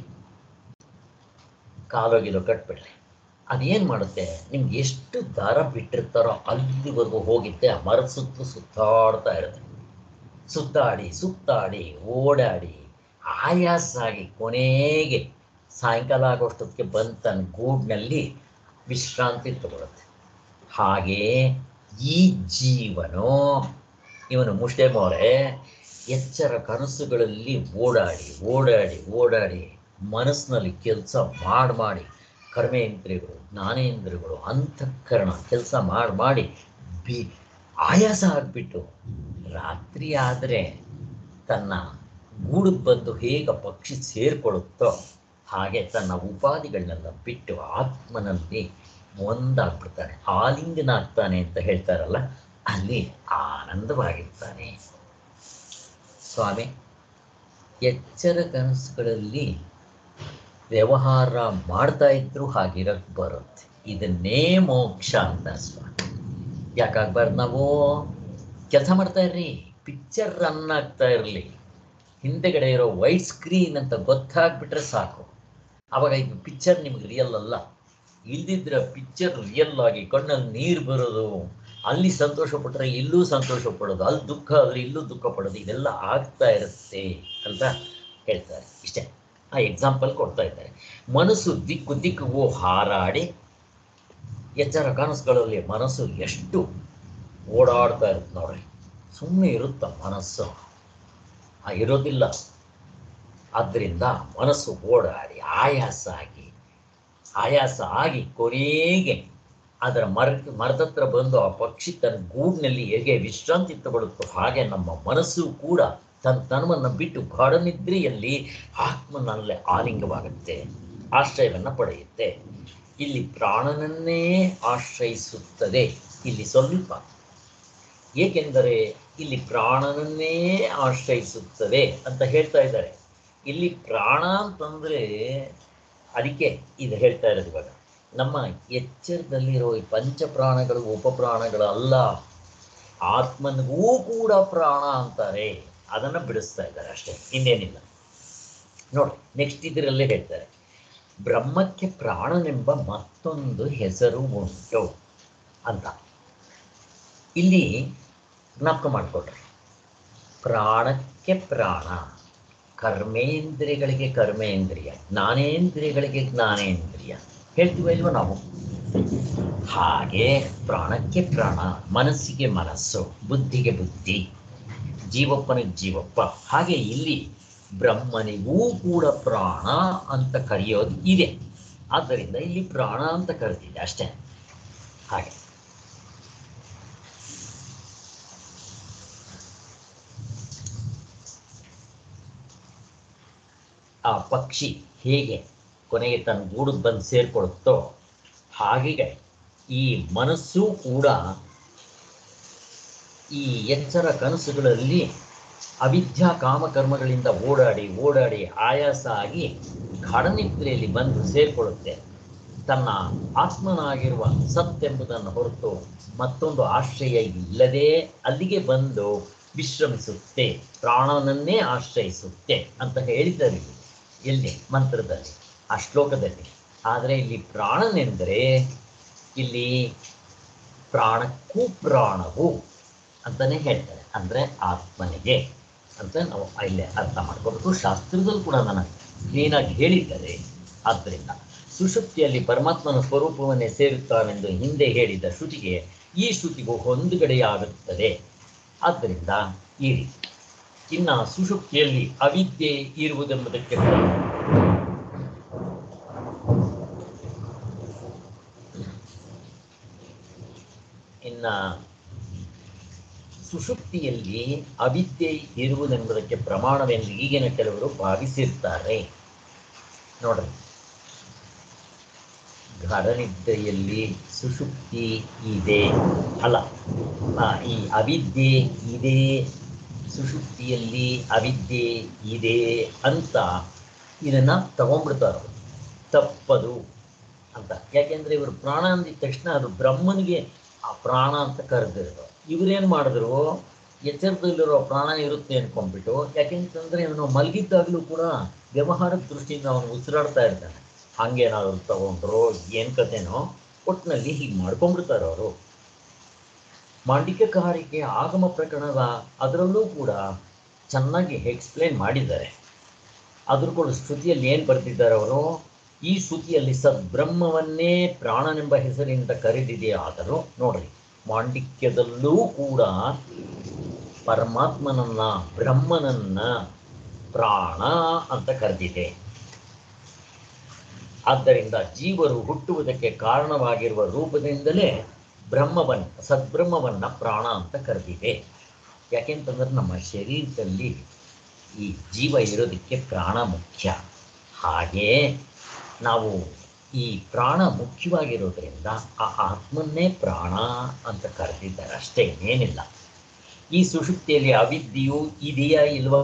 ಕಾಲೋಗಿಲೋ ಕಟ್ಬಿಡ್ರಿ ಅದೇನು ಮಾಡುತ್ತೆ ನಿಮ್ಗೆ ಎಷ್ಟು ದಾರ ಬಿಟ್ಟಿರ್ತಾರೋ ಅಲ್ಲಿವರೆಗೂ ಹೋಗಿದ್ದೆ ಆ ಮರದ ಸುತ್ತಲೂ ಸುತ್ತಾಡ್ತಾ ಇರುತ್ತೆ ಸುತ್ತಾಡಿ ಸುತ್ತಾಡಿ ಓಡಾಡಿ ಆಯಾಸ ಆಗಿ ಕೊನೆಗೆ ಸಾಯಂಕಾಲ ಆಗೋಷ್ಟೊತ್ತಿಗೆ ಬಂದು ತನ್ನ ಗೂಡಿನಲ್ಲಿ ವಿಶ್ರಾಂತಿ ತಗೊಳುತ್ತೆ ಹಾಗೆ ಈ ಜೀವನು ಇವನು ಮುಷ್ಟೆ ಮೋರೆ ಎಚ್ಚರ ಕನಸುಗಳಲ್ಲಿ ಓಡಾಡಿ ಓಡಾಡಿ ಓಡಾಡಿ ಮನಸ್ಸಿನಲ್ಲಿ ಕೆಲಸ ಮಾಡಿ ಮಾಡಿ ಕರ್ಮೇಂದ್ರಿಯಗಳು ಜ್ಞಾನೇಂದ್ರಿಯಗಳು ಅಂತಃಕರಣ ಕೆಲಸ ಮಾಡಿ ಮಾಡಿ ಬಿ ಆಯಾಸ ಆಗಿಬಿಟ್ಟು ರಾತ್ರಿ ಆದರೆ ತನ್ನ ಗೂಡಿಗೆ ಬಂದು ಹೇಗೆ ಪಕ್ಷಿ ಸೇರ್ಕೊಳ್ಳುತ್ತೋ ಹಾಗೆ ತನ್ನ ಉಪಾಧಿಗಳನ್ನೆಲ್ಲ ಬಿಟ್ಟು ಆತ್ಮನಲ್ಲಿ ಒಂದಾಗ್ಬಿಡ್ತಾನೆ ಆಲಿಂಗನ ಆಗ್ತಾನೆ ಅಂತ ಹೇಳ್ತಾರಲ್ಲ ಅಲ್ಲಿ ಆನಂದವಾಗಿರ್ತಾನೆ ಸ್ವಾಮಿ ಎಚ್ಚರ ಕನಸುಗಳಲ್ಲಿ ವ್ಯವಹಾರ ಮಾಡ್ತಾ ಇದ್ರು ಹಾಗಿರಕ್ಕೆ ಬರುತ್ತೆ ಇದನ್ನೇ ಮೋಕ್ಷ ಅಂತ ಸ್ವಾಮಿ ಯಾಕಾಗ್ಬಾರ್ದು ನಾವು ಕೆಲಸ ಮಾಡ್ತಾ ಇರ್ರಿ ಪಿಕ್ಚರ್ ರನ್ ಆಗ್ತಾ ಇರಲಿ ಹಿಂದೆಗಡೆ ಇರೋ ವೈಟ್ ಸ್ಕ್ರೀನ್ ಅಂತ ಗೊತ್ತಾಗ್ಬಿಟ್ರೆ ಸಾಕು ಅವಾಗ ಇದು ಪಿಕ್ಚರ್ ನಿಮ್ಗೆ ರಿಯಲ್ ಅಲ್ಲ ಇಲ್ದಿದ್ರೆ ಪಿಕ್ಚರ್ ರಿಯಲ್ ಆಗಿ ಕಣ್ಣಲ್ಲಿ ನೀರು ಬರೋದು ಅಲ್ಲಿ ಸಂತೋಷ ಪಟ್ಟರೆ ಇಲ್ಲೂ ಸಂತೋಷ ಪಡೋದು ಅಲ್ಲಿ ದುಃಖ ಆದರೆ ಇಲ್ಲೂ ದುಃಖ ಪಡೋದು ಇದೆಲ್ಲ ಆಗ್ತಾ ಇರುತ್ತೆ ಅಂತ ಹೇಳ್ತಾರೆ ಇಷ್ಟೇ ಆ ಎಕ್ಸಾಂಪಲ್ ಕೊಡ್ತಾ ಇದ್ದಾರೆ ಮನಸ್ಸು ದಿಕ್ಕು ದಿಕ್ಕಿಗೂ ಹಾರಾಡಿ ಎಚ್ಚರ ಕನಸುಗಳಲ್ಲಿ ಮನಸ್ಸು ಎಷ್ಟು ಓಡಾಡ್ತಾ ಇರುತ್ತೆ ನೋಡ್ರಿ ಸುಮ್ಮನೆ ಇರುತ್ತ ಮನಸ್ಸು ಆ ಇರೋದಿಲ್ಲ ಆದ್ದರಿಂದ ಮನಸ್ಸು ಓಡಾಡಿ ಆಯಾಸ ಆಗಿ ಆಯಾಸ ಆಗಿ ಕೊನೆಗೆ ಅದರ ಮರ ಮರದ ಹತ್ರ ಬಂದು ಆ ಪಕ್ಷಿ ತನ್ನ ಗೂಡಿನಲ್ಲಿ ಹೇಗೆ ವಿಶ್ರಾಂತಿ ತಗೊಳ್ಳುತ್ತೋ ಹಾಗೆ ನಮ್ಮ ಮನಸ್ಸು ಕೂಡ ತನ್ನ ತನವನ್ನು ಬಿಟ್ಟು ಗಾಢನಿದ್ರೆಯಲ್ಲಿ ಆತ್ಮನಲ್ಲೇ ಆಲಿಂಗವಾಗುತ್ತೆ ಆಶ್ರಯವನ್ನು ಪಡೆಯುತ್ತೆ ಇಲ್ಲಿ ಪ್ರಾಣನನ್ನೇ ಆಶ್ರಯಿಸುತ್ತದೆ ಇಲ್ಲಿ ಸ್ವಲ್ಪ ಏಕೆಂದರೆ ಇಲ್ಲಿ ಪ್ರಾಣನನ್ನೇ ಆಶ್ರಯಿಸುತ್ತದೆ ಅಂತ ಹೇಳ್ತಾ ಇದ್ದಾರೆ ಇಲ್ಲಿ ಪ್ರಾಣ ಅಂತಂದ್ರೆ ಅದಕ್ಕೆ ಇದು ಹೇಳ್ತಾ ಇರೋದು ಇವಾಗ ನಮ್ಮ ಎಚ್ಚರದಲ್ಲಿರೋ ಈ ಪಂಚಪ್ರಾಣಗಳು ಉಪಪ್ರಾಣಗಳು ಅಲ್ಲ ಆತ್ಮನಿಗೂ ಕೂಡ ಪ್ರಾಣ ಅಂತಾರೆ ಅದನ್ನ ಬಿಡಿಸ್ತಾ ಇದ್ದಾರೆ ಅಷ್ಟೇ ಇನ್ನೇನಿಲ್ಲ ನೋಡಿ ನೆಕ್ಸ್ಟ್ ಇದರಲ್ಲೇ ಹೇಳ್ತಾರೆ ಬ್ರಹ್ಮಕ್ಕೆ ಪ್ರಾಣನೆಂಬ ಮತ್ತೊಂದು ಹೆಸರು ಉಂಟು ಅಂತ ಇಲ್ಲಿ ಜ್ಞಾಪಕ ಮಾಡಿಕೊಡ್ರಿ ಪ್ರಾಣಕ್ಕೆ ಪ್ರಾಣ ಕರ್ಮೇಂದ್ರಿಯಗಳಿಗೆ ಕರ್ಮೇಂದ್ರಿಯ ಜ್ಞಾನೇಂದ್ರಿಯಗಳಿಗೆ ಜ್ಞಾನೇಂದ್ರಿಯ ಹೇಳ್ತೀವ ಇಲ್ವ ನಾವು ಹಾಗೆ ಪ್ರಾಣಕ್ಕೆ ಪ್ರಾಣ ಮನಸ್ಸಿಗೆ ಮನಸ್ಸು ಬುದ್ಧಿಗೆ ಬುದ್ಧಿ ಜೀವಪ್ಪನಿಗೆ ಜೀವಪ್ಪ ಹಾಗೆ ಇಲ್ಲಿ ಬ್ರಹ್ಮನಿಗೂ ಕೂಡ ಪ್ರಾಣ ಅಂತ ಕರೆಯೋದು ಇದೆ ಆದ್ದರಿಂದ ಇಲ್ಲಿ ಪ್ರಾಣ ಅಂತ ಕರೆದಿದೆ ಅಷ್ಟೇ ಹಾಗೆ ಆ ಪಕ್ಷಿ ಹೇಗೆ ಕೊನೆಗೆ ತನ್ನ ಗೂಡಿಗೆ ಬಂದು ಸೇರ್ಕೊಳುತ್ತೋ ಹಾಗೆ ಈ ಮನಸ್ಸು ಕೂಡ ಈ ಎಚ್ಚರ ಕನಸುಗಳಲ್ಲಿ ಅವಿದ್ಯಾ ಕಾಮಕರ್ಮಗಳಿಂದ ಓಡಾಡಿ ಓಡಾಡಿ ಆಯಾಸ ಆಗಿ ಗಾಢನಿದ್ರೆಯಲ್ಲಿ ಬಂದು ಸೇರ್ಕೊಳ್ಳುತ್ತೆ ತನ್ನ ಆತ್ಮನಾಗಿರುವ ಸತ್ ಎಂಬುದನ್ನು ಹೊರತು ಮತ್ತೊಂದು ಆಶ್ರಯ ಇಲ್ಲದೆ ಅಲ್ಲಿಗೆ ಬಂದು ವಿಶ್ರಮಿಸುತ್ತೆ ಪ್ರಾಣನನ್ನೇ ಆಶ್ರಯಿಸುತ್ತೆ ಅಂತ ಹೇಳಿದ್ದಾರೆ ಇಲ್ಲಿ. ಎಲ್ಲಿ ಮಂತ್ರದಲ್ಲಿ ಆ ಶ್ಲೋಕದಲ್ಲಿ ಆದರೆ ಇಲ್ಲಿ ಪ್ರಾಣನೆಂದರೆ ಇಲ್ಲಿ ಪ್ರಾಣಕ್ಕೂ ಪ್ರಾಣವು ಅಂತಾನೆ ಹೇಳ್ತಾರೆ ಅಂದರೆ ಆತ್ಮನಿಗೆ ಅಂತ ನಾವು ಇಲ್ಲಿ ಅರ್ಥ ಮಾಡ್ಕೋಬೇಕು ಶಾಸ್ತ್ರದಲ್ಲೂ ಕೂಡ ನನಗೆ ಕ್ಲೀನಾಗಿ ಹೇಳಿದ್ದಾರೆ ಆದ್ದರಿಂದ ಸುಷುಪ್ತಿಯಲ್ಲಿ ಪರಮಾತ್ಮನ ಸ್ವರೂಪವನ್ನೇ ಸೇರುತ್ತಾನೆಂದು ಹಿಂದೆ ಹೇಳಿದ ಶ್ರುತಿಗೆ ಈ ಶ್ರುತಿಗೂ ಹೊಂದುಗಡೆಯಾಗುತ್ತದೆ ಆದ್ದರಿಂದ ಈ ರೀತಿ ಇನ್ನು ಸುಷುಪ್ತಿಯಲ್ಲಿ ಅವಿದ್ಯೆ ಇರುವುದೆಂಬುದಕ್ಕೆ ಇನ್ನ ಸುಷುಪ್ತಿಯಲ್ಲಿ ಅವಿದ್ಯೆ ಇರುವುದೆಂಬುದಕ್ಕೆ ಪ್ರಮಾಣವೆಂದು ಈಗಿನ ಕೆಲವರು ಭಾವಿಸಿರ್ತಾರೆ ನೋಡ್ರಿ ಗಾಢನಿದ್ರೆಯಲ್ಲಿ ಸುಷುಪ್ತಿ ಇದೆ ಅಲ್ಲ ಆ, ಈ ಅವಿದ್ಯೆ ಇದೆ ಸುಷುಪ್ತಿಯಲ್ಲಿ ಅವಿದ್ಯೆ ಇದೆ ಅಂತ ಇದನ್ನ ತಗೊಂಡ್ಬಿಡ್ತಾರೆ ಅವ್ರು. ತಪ್ಪದು ಅಂತ ಯಾಕೆಂದ್ರೆ ಇವರು ಪ್ರಾಣ ಅಂದಿದ ತಕ್ಷಣ ಅದು ಬ್ರಹ್ಮನಿಗೆ ಆ ಪ್ರಾಣ ಅಂತ ಕರೆದಿರೋದು ಇವ್ರೇನ್ ಮಾಡಿದ್ರು ಎಚ್ಚರದಲ್ಲಿರೋ ಪ್ರಾಣ ಇರುತ್ತೆ ಅನ್ಕೊಂಡ್ಬಿಟ್ಟು ಯಾಕೆಂತಂದ್ರೆ ಅವನು ಮಲಗಿದ್ದಾಗಲೂ ಕೂಡ ವ್ಯವಹಾರದ ದೃಷ್ಟಿಯಿಂದ ಅವನು ಉಸಿರಾಡ್ತಾ ಇರ್ತಾನೆ ಹಂಗೇನಾದ್ರು ತಗೊಂಡ್ರು ಏನ್ ಕಥೆನೋ ಒಟ್ಟಿನಲ್ಲಿ ಹೀಗೆ ಮಾಡ್ಕೊಂಡ್ಬಿಡ್ತಾರೆ ಅವರು ಮಾಂಡಿಕ್ಯಕಾರಿಕೆ ಆಗಮ ಪ್ರಕರಣದ ಅದರಲ್ಲೂ ಕೂಡ ಚೆನ್ನಾಗಿ ಎಕ್ಸ್ಪ್ಲೇನ್ ಮಾಡಿದ್ದಾರೆ ಅದ್ರ ಕೂಡ ಶ್ರುತಿಯಲ್ಲಿ ಏನು ಬರ್ತಿದ್ದಾರೆ ಅವರು ಈ ಶ್ರುತಿಯಲ್ಲಿ ಸದ್ಬ್ರಹ್ಮವನ್ನೇ ಪ್ರಾಣನೆಂಬ ಹೆಸರಿನಿಂದ ಕರೆದಿದೆ ಆದರೂ ನೋಡ್ರಿ ಮಾಂಡಿಕ್ಯದಲ್ಲೂ ಕೂಡ ಪರಮಾತ್ಮನನ್ನ ಬ್ರಹ್ಮನನ್ನ ಪ್ರಾಣ ಅಂತ ಕರೆದಿದೆ ಆದ್ದರಿಂದ ಜೀವರು ಹುಟ್ಟುವುದಕ್ಕೆ ಕಾರಣವಾಗಿರುವ ರೂಪದಿಂದಲೇ ಬ್ರಹ್ಮವನ್ನ ಸದ್ಬ್ರಹ್ಮವನ್ನ ಪ್ರಾಣ ಅಂತ ಕರೆದಿದೆ ಯಾಕೆಂತಂದ್ರೆ ನಮ್ಮ ಶರೀರದಲ್ಲಿ ಈ ಜೀವ ಇರೋದಕ್ಕೆ ಪ್ರಾಣ ಮುಖ್ಯ ಹಾಗೆ ನಾವು ಈ ಪ್ರಾಣ ಮುಖ್ಯವಾಗಿರೋದ್ರಿಂದ ಆ ಆತ್ಮನ್ನೇ ಪ್ರಾಣ ಅಂತ ಕರೆದಿದ್ದಾರೆ ಅಷ್ಟೇ ಏನಿಲ್ಲ ಈ ಸುಷುಪ್ತಿಯಲ್ಲಿ ಅವಿದ್ಯೆಯು ಇದೆಯಾ ಇಲ್ವಾ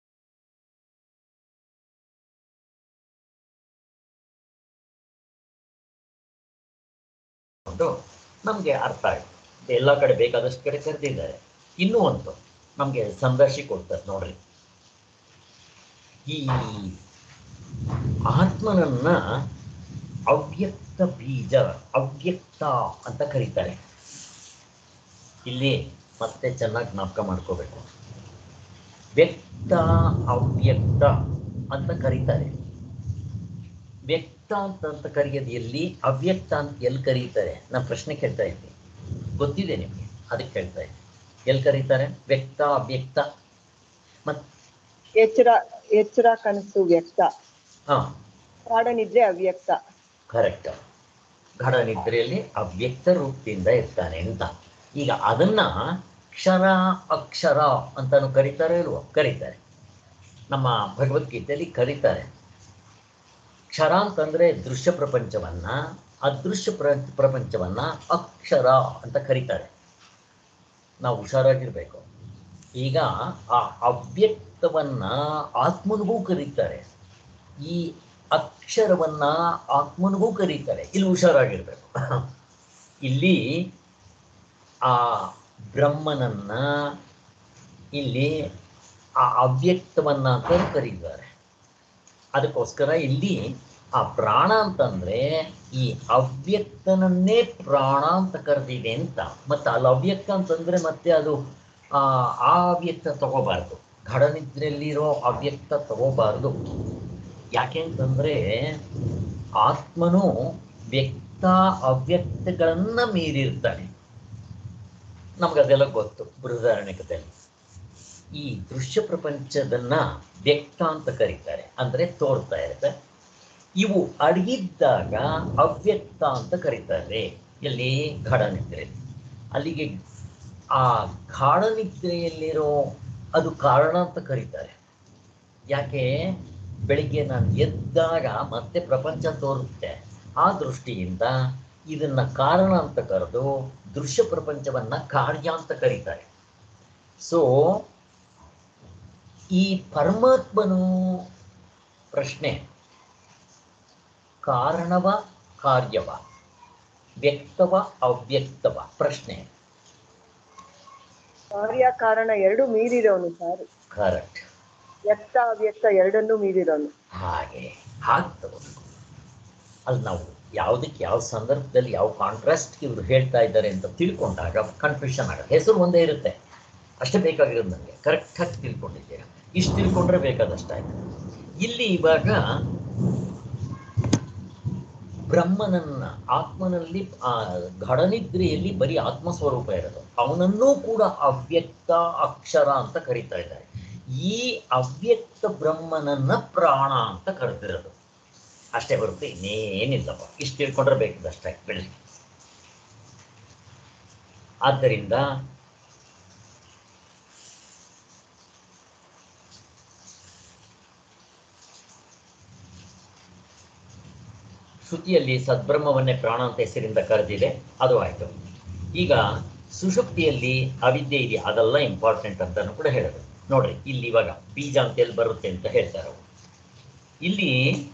ಅಂತ ನಮಗೆ ಅರ್ಥ ಆಯ್ತು ಎಲ್ಲ ಕಡೆ ಬೇಕಾದಷ್ಟು ಕಡೆ ಕರೆದಿದ್ದಾರೆ ಇನ್ನೂ ಒಂದು ನಮಗೆ ಸಂದರ್ಶಿ ಕೊಡ್ತಾರೆ ನೋಡ್ರಿ ಈ ಆತ್ಮನನ್ನ ಅವ್ಯಕ್ತ ಬೀಜ ಅವ್ಯಕ್ತ ಅಂತ ಕರೀತಾರೆ ಇಲ್ಲಿ ಮತ್ತೆ ಚೆನ್ನಾಗಿ ಜ್ಞಾಪಕ ಮಾಡ್ಕೋಬೇಕು ವ್ಯಕ್ತ ಅವ್ಯಕ್ತ ಅಂತ ಕರೀತಾರೆ ವ್ಯಕ್ತ ಅಂತ ಅಂತ ಕರೆಯೋದು ಎಲ್ಲಿ ಅವ್ಯಕ್ತ ಅಂತ ಎಲ್ಲಿ ಕರೀತಾರೆ ನಾನು ಪ್ರಶ್ನೆ ಕೇಳ್ತಾ ಇದ್ದೀನಿ ಗೊತ್ತಿದೆ ನಿಮಗೆ ಅದಕ್ಕೆ ಕೇಳ್ತಾ ಇದ್ದೀನಿ ಎಲ್ಲಿ ಕರೀತಾರೆ ವ್ಯಕ್ತ ಅವ್ಯಕ್ತ ಮತ್ ಎಚ್ಚರ ಎಚ್ಚರ ಕನಸು ವ್ಯಕ್ತ ಹಾ ಕಾಡನಿದ್ರೆ ಅವ್ಯಕ್ತ ಕರೆಕ್ಟ್ ಗಾಢ ನಿದ್ರೆಯಲ್ಲಿ ಅವ್ಯಕ್ತ ರೂಪದಿಂದ ಇರ್ತಾನೆ ಅಂತ ಈಗ ಅದನ್ನ ಕ್ಷರ ಅಕ್ಷರ ಅಂತಾನು ಕರೀತಾರೆ ಇಲ್ವೋ ಕರೀತಾರೆ ನಮ್ಮ ಭಗವದ್ಗೀತೆಯಲ್ಲಿ ಕರೀತಾರೆ ಕ್ಷರ ಅಂತಂದ್ರೆ ದೃಶ್ಯ ಪ್ರಪಂಚವನ್ನ ಅದೃಶ್ಯ ಪ್ರ ಪ್ರಪಂಚವನ್ನ ಅಕ್ಷರ ಅಂತ ಕರೀತಾರೆ ನಾವು ಹುಷಾರಾಗಿರ್ಬೇಕು ಈಗ ಆ ಅವ್ಯಕ್ತವನ್ನ ಆತ್ಮನಿಗೂ ಕರೀತಾರೆ ಈ ಅಕ್ಷರವನ್ನ ಆತ್ಮನಿಗೂ ಕರೀತಾರೆ ಇಲ್ಲಿ ಹುಷಾರಾಗಿರ್ಬೇಕು ಇಲ್ಲಿ ಆ ಬ್ರಹ್ಮನನ್ನ ಇಲ್ಲಿ ಆ ಅವ್ಯಕ್ತವನ್ನ ಅಂತ ಕರೀತಾರೆ ಅದಕ್ಕೋಸ್ಕರ ಇಲ್ಲಿ ಆ ಪ್ರಾಣ ಅಂತಂದ್ರೆ ಈ ಅವ್ಯಕ್ತನನ್ನೇ ಪ್ರಾಣ ಅಂತ ಕರೆದಿದೆ ಅಂತ ಮತ್ತೆ ಅಲ್ಲಿ ಅವ್ಯಕ್ತ ಅಂತಂದ್ರೆ ಮತ್ತೆ ಅದು ಆ ಆ ಅವ್ಯಕ್ತ ತಗೋಬಾರ್ದು ಘಡನಿದ್ರೆಯಲ್ಲಿರೋ ಅವ್ಯಕ್ತ ತಗೋಬಾರ್ದು ಯಾಕೆ ಅಂತಂದ್ರೆ ಆತ್ಮನು ವ್ಯಕ್ತ ಅವ್ಯಕ್ತಗಳನ್ನ ಮೀರಿರ್ತಾನೆ ನಮ್ಗದೆಲ್ಲ ಗೊತ್ತು ಬೃಹದಾರಣ್ಯಕದಲ್ಲಿ ಈ ದೃಶ್ಯ ಪ್ರಪಂಚದನ್ನ ವ್ಯಕ್ತ ಅಂತ ಕರೀತಾರೆ ಅಂದ್ರೆ ತೋರ್ತಾ ಇರುತ್ತೆ ಇವು ಅಡಗಿದ್ದಾಗ ಅವ್ಯಕ್ತ ಅಂತ ಕರೀತಾರೆ ಎಲ್ಲಿ ಗಾಢನಿದ್ರೆ ಅಲ್ಲಿಗೆ ಆ ಗಾಢನಿದ್ರೆಯಲ್ಲಿರೋ ಅದು ಕಾರಣ ಅಂತ ಕರೀತಾರೆ ಯಾಕೆ ಬೆಳಿಗ್ಗೆ ನಾನು ಎದ್ದಾಗ ಮತ್ತೆ ಪ್ರಪಂಚ ತೋರುತ್ತೆ ಆ ದೃಷ್ಟಿಯಿಂದ ಇದನ್ನ ಕಾರಣ ಅಂತ ಕರೆದು ದೃಶ್ಯ ಪ್ರಪಂಚವನ್ನ ಕಾರ್ಯ ಅಂತ ಕರೀತಾರೆ ಸೊ ಈ ಪರಮಾತ್ಮನು ಪ್ರಶ್ನೆ ಕಾರಣವ ಕಾರ್ಯವ ವ್ಯಕ್ತವ ಅವ್ಯಕ್ತವ ಪ್ರಶ್ನೆ ಕಾರ್ಯ ಕಾರಣ ಎರಡು ಮೀರಿರೋನು ಸರ್ ಕರೆಕ್ಟ್ ವ್ಯಕ್ತ ಅವ್ಯಕ್ತ ಎರಡನ್ನೂ ಮೀರಿರೋನು ಹಾಗೆ ಹಾಗೆ ತಗೋಬೇಕು ಅಲ್ಲಿ ನಾವು ಯಾವುದಕ್ಕೆ ಯಾವ ಸಂದರ್ಭದಲ್ಲಿ ಯಾವ ಕಾಂಟ್ರಾಸ್ಟ್ ಇವರು ಹೇಳ್ತಾ ಇದ್ದಾರೆ ಅಂತ ತಿಳ್ಕೊಂಡಾಗ ಕನ್ಫ್ಯೂಷನ್ ಆಗುತ್ತೆ ಹೆಸರು ಒಂದೇ ಇರುತ್ತೆ ಅಷ್ಟೇ ಬೇಕಾಗಿರೋದು ನನಗೆ ಕರೆಕ್ಟಾಗಿ ತಿಳ್ಕೊಂಡಿದ್ದೀರಾ ಇಷ್ಟು ತಿಳ್ಕೊಂಡ್ರೆ ಬೇಕಾದಷ್ಟಾಯ್ತು ಇಲ್ಲಿ ಇವಾಗ ಬ್ರಹ್ಮನನ್ನ ಆತ್ಮನಲ್ಲಿ ಆ ಘಡನಿದ್ರೆಯಲ್ಲಿ ಬರೀ ಆತ್ಮ ಸ್ವರೂಪ ಇರೋದು ಅವನನ್ನೂ ಕೂಡ ಅವ್ಯಕ್ತ ಅಕ್ಷರ ಅಂತ ಕರೀತಾ ಇದ್ದಾರೆ ಈ ಅವ್ಯಕ್ತ ಬ್ರಹ್ಮನನ್ನ ಪ್ರಾಣ ಅಂತ ಕರೆದಿರೋದು ಅಷ್ಟೇ ಬರುತ್ತೆ ಇನ್ನೇನಿಲ್ಲಪ್ಪ ಇಷ್ಟು ತಿಳ್ಕೊಂಡ್ರೆ ಬೇಕಿದಷ್ಟೇ ಬೆಳ್ಳಿ ಆದ್ದರಿಂದ ಶ್ರುತಿಯಲ್ಲಿ ಸದ್ಬ್ರಹ್ಮವನ್ನೇ ಪ್ರಾಣ ಅಂತ ಹೆಸರಿಂದ ಕರೆದಿದೆ ಅದು ಆಯ್ತು ಈಗ ಸುಷುಪ್ತಿಯಲ್ಲಿ ಅವಿದ್ಯೆ ಇದೆ ಅದೆಲ್ಲ ಇಂಪಾರ್ಟೆಂಟ್ ಅಂತಾನು ಕೂಡ ಹೇಳೋದು ನೋಡ್ರಿ ಇಲ್ಲಿ ಇವಾಗ ಬೀಜ ಅಂತ ಎಲ್ಲಿ ಬರುತ್ತೆ ಅಂತ ಹೇಳ್ತಾರೆ ಅವ್ರು. ಇಲ್ಲಿ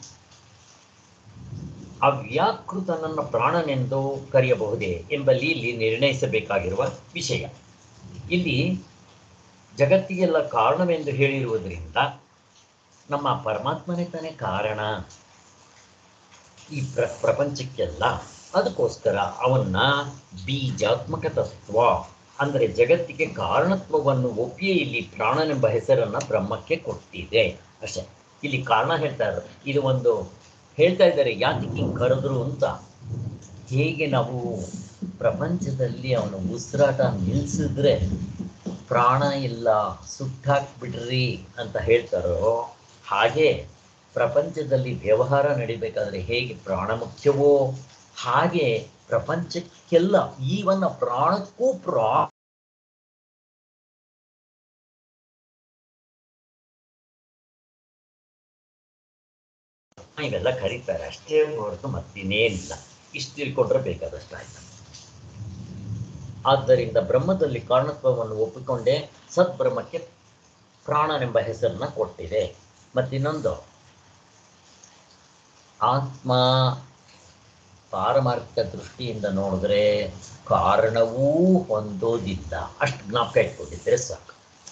ಅವ್ಯಾಕೃತನನ್ನ ಪ್ರಾಣನೆಂದು ಕರೆಯಬಹುದೇ ಎಂಬಲ್ಲಿ ಇಲ್ಲಿ ನಿರ್ಣಯಿಸಬೇಕಾಗಿರುವ ವಿಷಯ ಇಲ್ಲಿ ಜಗತ್ತಿಗೆಲ್ಲ ಕಾರಣವೆಂದು ಹೇಳಿರುವುದರಿಂದ ನಮ್ಮ ಪರಮಾತ್ಮನೇ ತಾನೇ ಕಾರಣ ಈ ಪ್ರ ಪ್ರಪಂಚಕ್ಕೆಲ್ಲ ಅದಕ್ಕೋಸ್ಕರ ಅವನ್ನ ಬೀಜಾತ್ಮಕ ತತ್ವ ಅಂದರೆ ಜಗತ್ತಿಗೆ ಕಾರಣತ್ವವನ್ನು ಒಪ್ಪಿಯೇ ಇಲ್ಲಿ ಪ್ರಾಣನೆಂಬ ಹೆಸರನ್ನ ಬ್ರಹ್ಮಕ್ಕೆ ಕೊಟ್ಟಿದೆ ಅಷ್ಟೇ ಇಲ್ಲಿ ಕಾರಣ ಹೇಳ್ತಾ ಇದ್ದಾರೆ ಇದು ಒಂದು ಹೇಳ್ತಾ ಇದ್ದಾರೆ ಯಾತಕ್ಕೆ ಹಿಂಗ್ ಕರೆದ್ರು ಅಂತ ಹೇಗೆ ನಾವು ಪ್ರಪಂಚದಲ್ಲಿ ಅವನ ಉಸಿರಾಟ ನಿಲ್ಸಿದ್ರೆ ಪ್ರಾಣ ಇಲ್ಲ ಸುಟ್ಟಾಕ್ಬಿಡ್ರಿ ಅಂತ ಹೇಳ್ತಾರೋ ಹಾಗೆ ಪ್ರಪಂಚದಲ್ಲಿ ವ್ಯವಹಾರ ನಡಿಬೇಕಾದ್ರೆ ಹೇಗೆ ಪ್ರಾಣ ಮುಖ್ಯವೋ ಹಾಗೆ ಪ್ರಪಂಚಕ್ಕೆಲ್ಲ ಈವನ್ನ ಪ್ರಾಣಕ್ಕೂ ಪ್ರಾ ಇವೆಲ್ಲ ಕರೀತಾರೆ ಅಷ್ಟೇ ಹೊರತು ಮತ್ತಿನ್ನೇನಿಲ್ಲ ಇಷ್ಟು ತಿಳ್ಕೊಂಡ್ರೆ ಬೇಕಾದಷ್ಟು ಆಯ್ತು ಆದ್ದರಿಂದ ಬ್ರಹ್ಮದಲ್ಲಿ ಕಾರಣತ್ವವನ್ನು ಒಪ್ಪಿಕೊಂಡೇ ಸದ್ಬ್ರಹ್ಮಕ್ಕೆ ಪ್ರಾಣನೆಂಬ ಹೆಸರನ್ನ ಕೊಟ್ಟಿದೆ ಮತ್ತಿನ್ನೊಂದು ಆತ್ಮ ಪಾರಮಾರ್ಥಿಕ ದೃಷ್ಟಿಯಿಂದ ನೋಡಿದ್ರೆ ಕಾರಣವೂ ಹೊಂದೋದಿಲ್ಲ ಅಷ್ಟು ಜ್ಞಾಪಕ ಇಟ್ಕೊಂಡಿದ್ರೆ ಸಾಕು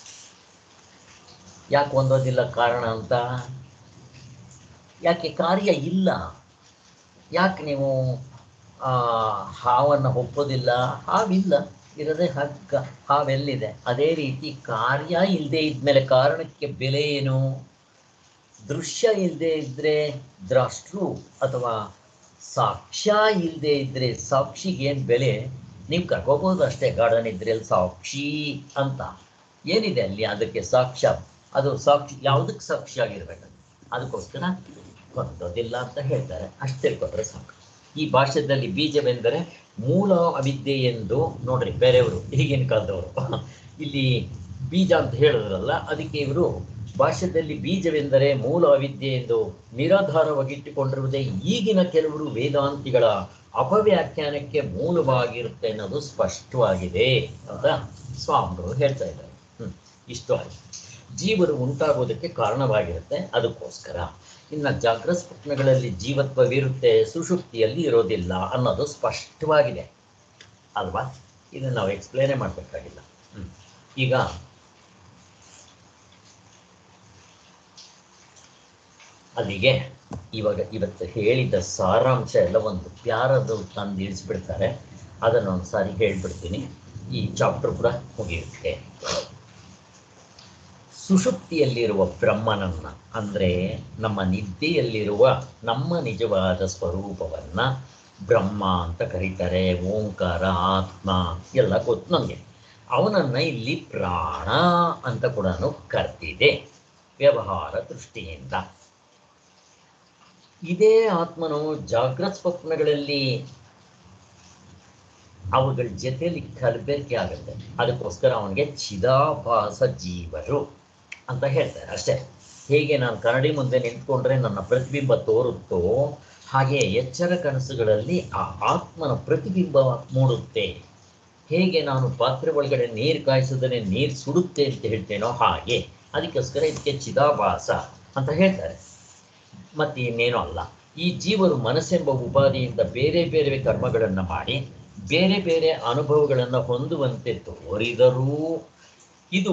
ಯಾಕೆ ಹೊಂದೋದಿಲ್ಲ ಕಾರಣ ಅಂತ ಯಾಕೆ ಕಾರ್ಯ ಇಲ್ಲ ಯಾಕೆ ನೀವು ಆ, ಹಾವನ್ನು ಒಪ್ಪೋದಿಲ್ಲ ಹಾವಿಲ್ಲ ಇರೋದೇ ಹಗ್ಗ ಹಾವೆಲ್ಲಿದೆ ಅದೇ ರೀತಿ ಕಾರ್ಯ ಇಲ್ಲದೆ ಇದ್ಮೇಲೆ ಕಾರಣಕ್ಕೆ ಬೆಲೆ ಏನು ದೃಶ್ಯ ಇಲ್ಲದೆ ಇದ್ರೆ ದ್ರಷ್ಟೃ ಅಥವಾ ಸಾಕ್ಷ್ಯ ಇಲ್ಲದೆ ಇದ್ರೆ ಸಾಕ್ಷಿಗೆ ಏನು ಬೆಲೆ ನೀವು ಕರ್ಕೋಬಹುದು ಅಷ್ಟೇ ಗಾರ್ಡನ್ ಇದ್ರೆ ಅಲ್ಲಿ ಸಾಕ್ಷಿ ಅಂತ ಏನಿದೆ ಅಲ್ಲಿ ಅದಕ್ಕೆ ಸಾಕ್ಷ್ಯ ಅದು ಸಾಕ್ಷಿ ಯಾವುದಕ್ಕೆ ಸಾಕ್ಷಿ ಆಗಿರ್ಬೇಕು ಅದಕ್ಕೋಸ್ಕರ ಹೊಂದೋದಿಲ್ಲ ಅಂತ ಹೇಳ್ತಾರೆ ಅಷ್ಟು ತಿಳ್ಕೊಂಡ್ರೆ ಸಾಕು ಈ ಭಾಷೆದಲ್ಲಿ ಬೀಜವೆಂದರೆ ಮೂಲ ಅವಿದ್ಯೆ ಎಂದು ನೋಡ್ರಿ ಬೇರೆಯವರು ಈಗಿನ ಕಾಲದವರು ಇಲ್ಲಿ ಬೀಜ ಅಂತ ಹೇಳಿದ್ರಲ್ಲ ಅದಕ್ಕೆ ಇವರು ಭಾಷ್ಯದಲ್ಲಿ ಬೀಜವೆಂದರೆ ಮೂಲ ಅವಿದ್ಯೆ ಎಂದು ನಿರಾಧಾರವಾಗಿಟ್ಟುಕೊಂಡಿರುವುದೇ ಈಗಿನ ಕೆಲವರು ವೇದಾಂತಿಗಳ ಅಪವ್ಯಾಖ್ಯಾನಕ್ಕೆ ಮೂಲವಾಗಿರುತ್ತೆ ಅನ್ನೋದು ಸ್ಪಷ್ಟವಾಗಿದೆ ಅಂತ ಸ್ವಾಮಿಗಳು ಹೇಳ್ತಾ ಇದ್ದಾರೆ ಹ್ಮ್ ಇಷ್ಟು ಆಯ್ತು ಜೀವರು ಉಂಟಾಗೋದಕ್ಕೆ ಕಾರಣವಾಗಿರುತ್ತೆ ಅದಕ್ಕೋಸ್ಕರ ಇನ್ನು ಜಾಗ್ರತ ಸ್ವಪ್ನಗಳಲ್ಲಿ ಜೀವತ್ವವಿರುತ್ತೆ ಸುಷುಪ್ತಿಯಲ್ಲಿ ಇರೋದಿಲ್ಲ ಅನ್ನೋದು ಸ್ಪಷ್ಟವಾಗಿದೆ ಅಲ್ವಾ ಇದನ್ನು ನಾವು ಎಕ್ಸ್ಪ್ಲೇನೇ ಮಾಡಬೇಕಾಗಿಲ್ಲ ಹ್ಮ್. ಈಗ ಅಲ್ಲಿಗೆ ಇವಾಗ ಇವತ್ತು ಹೇಳಿದ ಸಾರಾಂಶ ಎಲ್ಲ ಒಂದು ಪ್ಯಾರದು ತಂದು ಇಳಿಸ್ಬಿಡ್ತಾರೆ ಅದನ್ನು ಒಂದು ಸಾರಿ ಹೇಳ್ಬಿಡ್ತೀನಿ ಈ ಚಾಪ್ಟರ್ ಕೂಡ ಮುಗಿಯುತ್ತೆ ಸುಷುಪ್ತಿಯಲ್ಲಿರುವ ಬ್ರಹ್ಮನನ್ನ ಅಂದ್ರೆ ನಮ್ಮ ನಿದ್ದೆಯಲ್ಲಿರುವ ನಮ್ಮ ನಿಜವಾದ ಸ್ವರೂಪವನ್ನ ಬ್ರಹ್ಮ ಅಂತ ಕರೀತಾರೆ ಓಂಕಾರ ಆತ್ಮ ಎಲ್ಲ ಗೊತ್ತು ನನಗೆ ಅವನನ್ನ ಇಲ್ಲಿ ಪ್ರಾಣ ಅಂತ ಕೂಡ ಕರ್ತಿದೆ ವ್ಯವಹಾರ ದೃಷ್ಟಿಯಿಂದ ಇದೇ ಆತ್ಮನು ಜಾಗ್ರತ್ ಸ್ವಪ್ನಗಳಲ್ಲಿ ಅವುಗಳ ಜೊತೆಯಲ್ಲಿ ಕಲಬೆರಕೆ ಆಗುತ್ತೆ ಅದಕ್ಕೋಸ್ಕರ ಅವನಿಗೆ ಚಿದಾಭಾಸ ಜೀವರು ಅಂತ ಹೇಳ್ತಾರೆ ಅಷ್ಟೇ ಹೇಗೆ ನಾನು ಕನ್ನಡಿ ಮುಂದೆ ನಿಂತ್ಕೊಂಡ್ರೆ ನನ್ನ ಪ್ರತಿಬಿಂಬ ತೋರುತ್ತೋ ಹಾಗೆ ಎಚ್ಚರ ಕನಸುಗಳಲ್ಲಿ ಆ ಆತ್ಮನ ಪ್ರತಿಬಿಂಬ ಮೂಡುತ್ತೆ ಹೇಗೆ ನಾನು ಪಾತ್ರೆ ಒಳಗಡೆ ನೀರು ಕಾಯಿಸಿದ್ರೆ ನೀರು ಸುಡುತ್ತೆ ಅಂತ ಹೇಳ್ತೇನೋ ಹಾಗೆ ಅದಕ್ಕೋಸ್ಕರ ಇದಕ್ಕೆ ಚಿದಾಭಾಸ ಅಂತ ಹೇಳ್ತಾರೆ ಮತ್ತೆ ಇನ್ನೇನೂ ಅಲ್ಲ ಈ ಜೀವರು ಮನಸ್ಸೆಂಬ ಉಪಾಧಿಯಿಂದ ಬೇರೆ ಬೇರೆ ಕರ್ಮಗಳನ್ನು ಮಾಡಿ ಬೇರೆ ಬೇರೆ ಅನುಭವಗಳನ್ನು ಹೊಂದುವಂತೆ ತೋರಿದರೂ ಇದು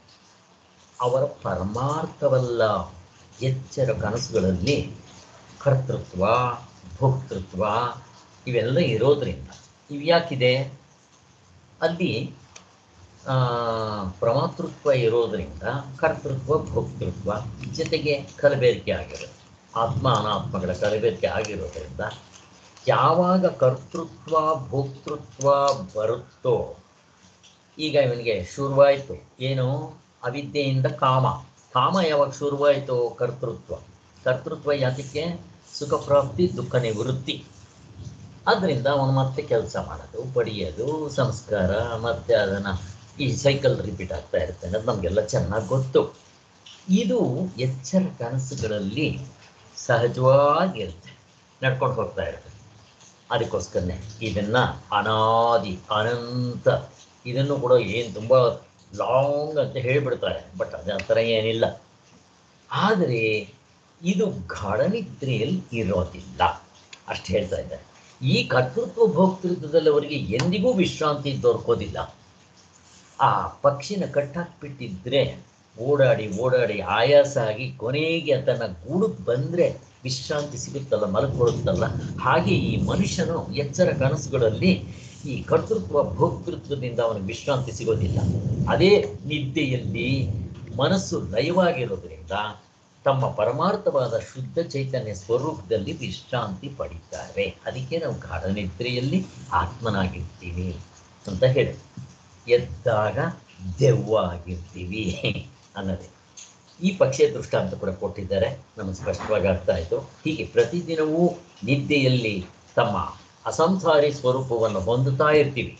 ಅವರ ಪರಮಾರ್ಥವಲ್ಲ ಎಚ್ಚರ ಕನಸುಗಳಲ್ಲಿ ಕರ್ತೃತ್ವ ಭೋಕ್ತೃತ್ವ ಇವೆಲ್ಲ ಇರೋದ್ರಿಂದ ಇವು ಯಾಕಿದೆ ಅಲ್ಲಿ ಆ, ಪ್ರಮಾತೃತ್ವ ಇರೋದ್ರಿಂದ ಕರ್ತೃತ್ವ ಭೋಕ್ತೃತ್ವ ಜೊತೆಗೆ ಕಲಬೆರಕೆ ಆಗಿರುತ್ತೆ ಆತ್ಮ ಅನಾತ್ಮಗಳ ಕಲಬೆರಕೆ ಆಗಿರೋದ್ರಿಂದ ಯಾವಾಗ ಕರ್ತೃತ್ವ ಭೋಕ್ತೃತ್ವ ಬರುತ್ತೋ ಈಗ ಇವನಿಗೆ ಶುರುವಾಯಿತು ಏನು ಅವಿದ್ಯೆಯಿಂದ ಕಾಮ ಕಾಮ ಯಾವಾಗ ಶುರುವಾಯಿತು ಕರ್ತೃತ್ವ ಕರ್ತೃತ್ವ ಯಾತಕ್ಕೆ ಸುಖ ಪ್ರಾಪ್ತಿ ದುಃಖ ನಿವೃತ್ತಿ ಅದರಿಂದ ಅವನು ಮತ್ತೆ ಕೆಲಸ ಮಾಡೋದು ಪಡೆಯೋದು ಸಂಸ್ಕಾರ ಮತ್ತೆ ಅದನ್ನು ಈ ಸೈಕಲ್ ರಿಪೀಟ್ ಆಗ್ತಾ ಇರುತ್ತೆ ಅನ್ನೋದು ನಮಗೆಲ್ಲ ಚೆನ್ನಾಗಿ ಗೊತ್ತು ಇದು ಎಚ್ಚರ ಕನಸುಗಳಲ್ಲಿ ಸಹಜವಾಗಿರುತ್ತೆ ನಡ್ಕೊಂಡು ಹೋಗ್ತಾ ಇರುತ್ತೆ ಅದಕ್ಕೋಸ್ಕರನೇ ಇದನ್ನ ಅನಾದಿ ಅನಂತ ಇದನ್ನು ಕೂಡ ಏನು ತುಂಬ ಲಾಂಗ್ ಅಂತ ಹೇಳಿಬಿಡ್ತಾರೆ ಬಟ್ ಅದೇ ಆ ಥರ ಏನಿಲ್ಲ ಆದರೆ ಇದು ಗಾಢನಿದ್ರೆಯಲ್ಲಿ ಇರೋದಿಲ್ಲ ಅಷ್ಟು ಹೇಳ್ತಾ ಇದ್ದಾರೆ ಈ ಕರ್ತೃತ್ವ ಭೋಕ್ತೃತ್ವದಲ್ಲಿ ಅವರಿಗೆ ಎಂದಿಗೂ ವಿಶ್ರಾಂತಿ ದೊರಕೋದಿಲ್ಲ ಆ ಪಕ್ಷಿನ ಕಟ್ಟಾಕ್ಬಿಟ್ಟಿದ್ರೆ ಓಡಾಡಿ ಓಡಾಡಿ ಆಯಾಸ ಆಗಿ ಕೊನೆಗೆ ತನ್ನ ಗೂಡಕ್ಕೆ ಬಂದರೆ ವಿಶ್ರಾಂತಿ ಸಿಗುತ್ತಲ್ಲ ಮಲಕೊಡುತ್ತಲ್ಲ ಹಾಗೆ ಈ ಮನುಷ್ಯನು ಎಚ್ಚರ ಕನಸುಗಳಲ್ಲಿ ಈ ಕರ್ತೃತ್ವ ಭೋಕ್ತೃತ್ವದಿಂದ ಅವನಿಗೆ ವಿಶ್ರಾಂತಿ ಸಿಗೋದಿಲ್ಲ ಅದೇ ನಿದ್ದೆಯಲ್ಲಿ ಮನಸ್ಸು ಲಯವಾಗಿರೋದ್ರಿಂದ ತಮ್ಮ ಪರಮಾರ್ಥವಾದ ಶುದ್ಧ ಚೈತನ್ಯ ಸ್ವರೂಪದಲ್ಲಿ ವಿಶ್ರಾಂತಿ ಪಡಿತಾರೆ ಅದಕ್ಕೆ ನಾವು ಗಾಢ ನಿದ್ರೆಯಲ್ಲಿ ಆತ್ಮನಾಗಿರ್ತೀವಿ ಅಂತ ಹೇಳಿ ಎದ್ದಾಗ ದೆವ್ವ ಆಗಿರ್ತೀವಿ ಅನ್ನೋದೇ ಈ ಪಕ್ಷಿಯ ದೃಷ್ಟಾಂತ ಕೂಡ ಕೊಟ್ಟಿದ್ದಾರೆ ನಮಗೆ ಸ್ಪಷ್ಟವಾಗಿ ಅರ್ಥ ಆಯಿತು ಹೀಗೆ ಪ್ರತಿದಿನವೂ ನಿದ್ದೆಯಲ್ಲಿ ತಮ್ಮ ಅಸಂಸಾರಿ ಸ್ವರೂಪವನ್ನು ಹೊಂದುತ್ತಾ ಇರ್ತೀವಿ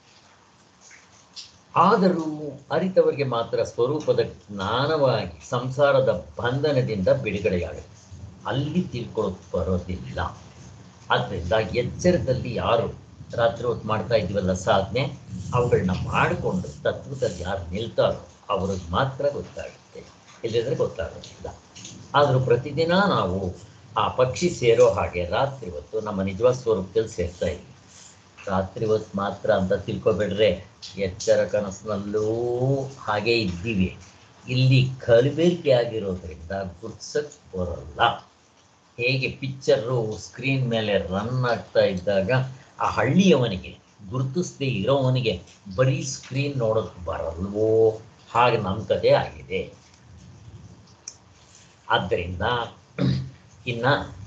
ಆದರೂ ಅರಿತವರಿಗೆ ಮಾತ್ರ ಸ್ವರೂಪದ ಜ್ಞಾನವಾಗಿ ಸಂಸಾರದ ಬಂಧನದಿಂದ ಬಿಡುಗಡೆಯಾಗುತ್ತೆ ಅಲ್ಲಿ ತಿಳ್ಕೊಳ್ಳೋಕೆ ಬರೋದಿಲ್ಲ ಆದ್ದರಿಂದ ಎಚ್ಚರದಲ್ಲಿ ಯಾರು ರಾತ್ರಿ ಹೊತ್ತು ಮಾಡ್ತಾ ಇದ್ದೀವಲ್ಲ ಸಾಧನೆ ಅವುಗಳನ್ನ ಮಾಡಿಕೊಂಡು ತತ್ವದಲ್ಲಿ ಯಾರು ನಿಲ್ತಾರೋ ಅವ್ರಿಗೆ ಮಾತ್ರ ಗೊತ್ತಾಗುತ್ತೆ ಇಲ್ಲದ್ರೆ ಗೊತ್ತಾಗೋದಿಲ್ಲ ಆದರೂ ಪ್ರತಿದಿನ ನಾವು ಆ ಪಕ್ಷಿ ಸೇರೋ ಹಾಗೆ ರಾತ್ರಿ ಹೊತ್ತು ನಮ್ಮ ನಿಜವಾದ ಸ್ವರೂಪದಲ್ಲಿ ಸೇರ್ತಾ ಇದ್ದೀವಿ ರಾತ್ರಿ ಹೊತ್ತು ಮಾತ್ರ ಅಂತ ತಿಳ್ಕೊಬೇಡ್ರೆ ಎಚ್ಚರ ಕನಸಿನಲ್ಲೂ ಹಾಗೆ ಇದ್ದೀವಿ ಇಲ್ಲಿ ಕಲಬೆರಕೆ ಆಗಿರೋದ್ರಿಂದ ಗುರ್ಸಕ್ ಬರೋಲ್ಲ ಹೇಗೆ ಪಿಕ್ಚರು ಸ್ಕ್ರೀನ್ ಮೇಲೆ ರನ್ ಆಗ್ತಾ ಇದ್ದಾಗ ಆ ಹಳ್ಳಿಯವನಿಗೆ ಗುರುತಿಸದೆ ಇರೋವನಿಗೆ ಬರೀ ಸ್ಕ್ರೀನ್ ನೋಡೋಕೆ ಬರಲ್ವೋ ಹಾಗೆ ನಮ್ಮ ಕತೆ ಆಗಿದೆ ಆದ್ದರಿಂದ ಇನ್ನ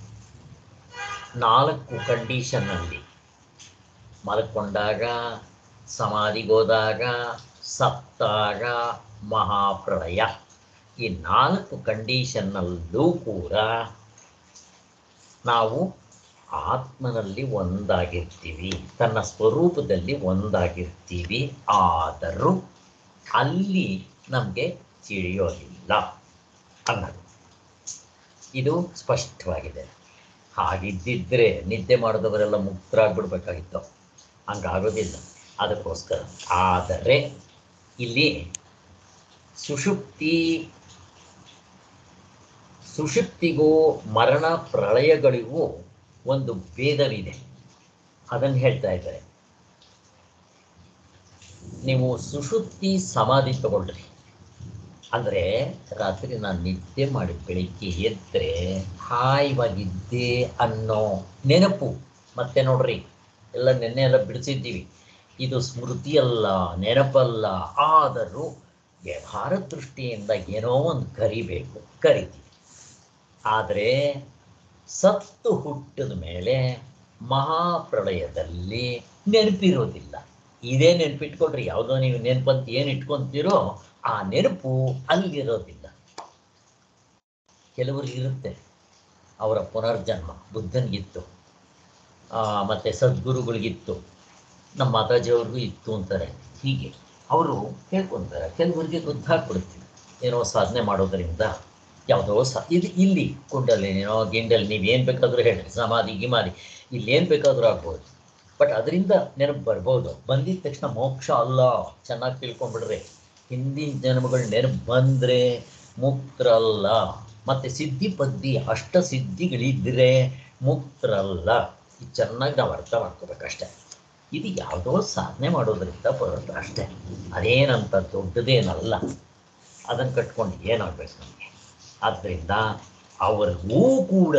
ನಾಲ್ಕು ಕಂಡೀಷನ್ನಲ್ಲಿ ಮಲ್ಕೊಂಡಾಗ ಸಮಾಧಿಗೋದಾಗ ಸತ್ತಾಗ ಮಹಾಪ್ರಳಯ ಈ ನಾಲ್ಕು ಕಂಡೀಷನ್ನಲ್ಲೂ ಕೂಡ ನಾವು ಆತ್ಮನಲ್ಲಿ ಒಂದಾಗಿರ್ತೀವಿ ತನ್ನ ಸ್ವರೂಪದಲ್ಲಿ ಒಂದಾಗಿರ್ತೀವಿ ಆದರೂ ಅಲ್ಲಿ ನಮಗೆ ತಿಳಿಯೋದಿಲ್ಲ ಅನ್ನೋದು ಇದು ಸ್ಪಷ್ಟವಾಗಿದೆ ಹಾಗಿದ್ದಿದ್ರೆ ನಿದ್ದೆ ಮಾಡಿದವರೆಲ್ಲ ಮುಕ್ತರಾಗ್ಬಿಡ್ಬೇಕಾಗಿತ್ತು ಹಂಗಾಗೋದಿಲ್ಲ ಅದಕ್ಕೋಸ್ಕರ ಆದರೆ ಇಲ್ಲಿ ಸುಷುಪ್ತಿ ಸುಷುಪ್ತಿಗೂ ಮರಣ ಪ್ರಳಯಗಳಿಗೂ ಒಂದು ಭೇದವಿದೆ ಅದನ್ನು ಹೇಳ್ತಾ ಇದ್ದಾರೆ ನೀವು ಸುಷುಪ್ತಿ ಸಮಾಧಿ ತಗೊಳ್ರಿ ಅಂದರೆ ರಾತ್ರಿ ನಾನು ನಿದ್ದೆ ಮಾಡಿ ಬೆಳಿಗ್ಗೆ ಎದ್ದರೆ ಹಾಯವಾಗಿದ್ದೆ ಅನ್ನೋ ನೆನಪು ಮತ್ತೆ ನೋಡ್ರಿ ಎಲ್ಲ ನೆನ್ನೆ ಎಲ್ಲ ಬಿಡಿಸಿದ್ದೀವಿ ಇದು ಸ್ಮೃತಿಯಲ್ಲ ನೆನಪಲ್ಲ ಆದರೂ ವ್ಯವಹಾರ ದೃಷ್ಟಿಯಿಂದ ಏನೋ ಒಂದು ಕರಿಬೇಕು ಕರಿತೀವಿ ಆದರೆ ಸತ್ತು ಹುಟ್ಟಿದ ಮೇಲೆ ಮಹಾಪ್ರಳಯದಲ್ಲಿ ನೆನಪಿರೋದಿಲ್ಲ ಇದೇ ನೆನಪಿಟ್ಕೊಳ್ರಿ ಯಾವುದೋ ನೀವು ನೆನಪಂತ ಏನು ಇಟ್ಕೊಂತೀರೋ ಆ ನೆನಪು ಅಲ್ಲಿರೋದಿಲ್ಲ ಕೆಲವರಿಗೆ ಇರುತ್ತೆ ಅವರ ಪುನರ್ಜನ್ಮ ಬುದ್ಧನಿಗಿತ್ತು ಆ, ಮತ್ತೆ ಸದ್ಗುರುಗಳಿಗಿತ್ತು ನಮ್ಮ ಮಾತಾಜಿಯವ್ರಿಗೂ ಇತ್ತು ಅಂತಾರೆ ಹೀಗೆ ಅವರು ಹೇಳ್ಕೊತಾರೆ ಕೆಲವರಿಗೆ ಗೊತ್ತಾಗ್ಬಿಡುತ್ತೆ ಏನೋ ಸಾಧನೆ ಮಾಡೋದರಿಂದ ಯಾವುದೋ ಸ ಇದು ಇಲ್ಲಿ ಕುಂಡಲಿನೋ ಗಿಂಡಲ್ ನೀವು ಏನು ಬೇಕಾದರೂ ಹೇಳ್ರಿ ಸಮಾಧಿ ಗಿಮಾಧಿ ಇಲ್ಲಿ ಏನು ಬೇಕಾದರೂ ಆಗ್ಬೋದು ಬಟ್ ಅದರಿಂದ ನೆನಪು ಬರ್ಬೋದು ಬಂದಿದ ತಕ್ಷಣ ಮೋಕ್ಷ ಅಲ್ಲ ಚೆನ್ನಾಗಿ ತಿಳ್ಕೊಂಬಿಡ್ರಿ ಹಿಂದಿನ ಜನ್ಮಗಳು ನೆನಪು ಬಂದರೆ ಮುಕ್ತರಲ್ಲ ಮತ್ತು ಸಿದ್ಧಿ ಪದ್ಧಿ ಅಷ್ಟ ಸಿದ್ಧಿಗಳಿದ್ದರೆ ಮುಕ್ತರಲ್ಲ ಇದು ಚೆನ್ನಾಗಿ ನಾವು ಅರ್ಥ ಮಾಡ್ಕೋಬೇಕಷ್ಟೆ ಇದು ಯಾವುದೋ ಸಾಧನೆ ಮಾಡೋದ್ರಿಂದ ಬರೋದು ಅಷ್ಟೇ ಅದೇನಂತ ದೊಡ್ಡದೇನಲ್ಲ ಅದನ್ನು ಕಟ್ಕೊಂಡು ಏನಾಗಬೇಕು ನಮಗೆ ಆದ್ದರಿಂದ ಅವ್ರಿಗೂ ಕೂಡ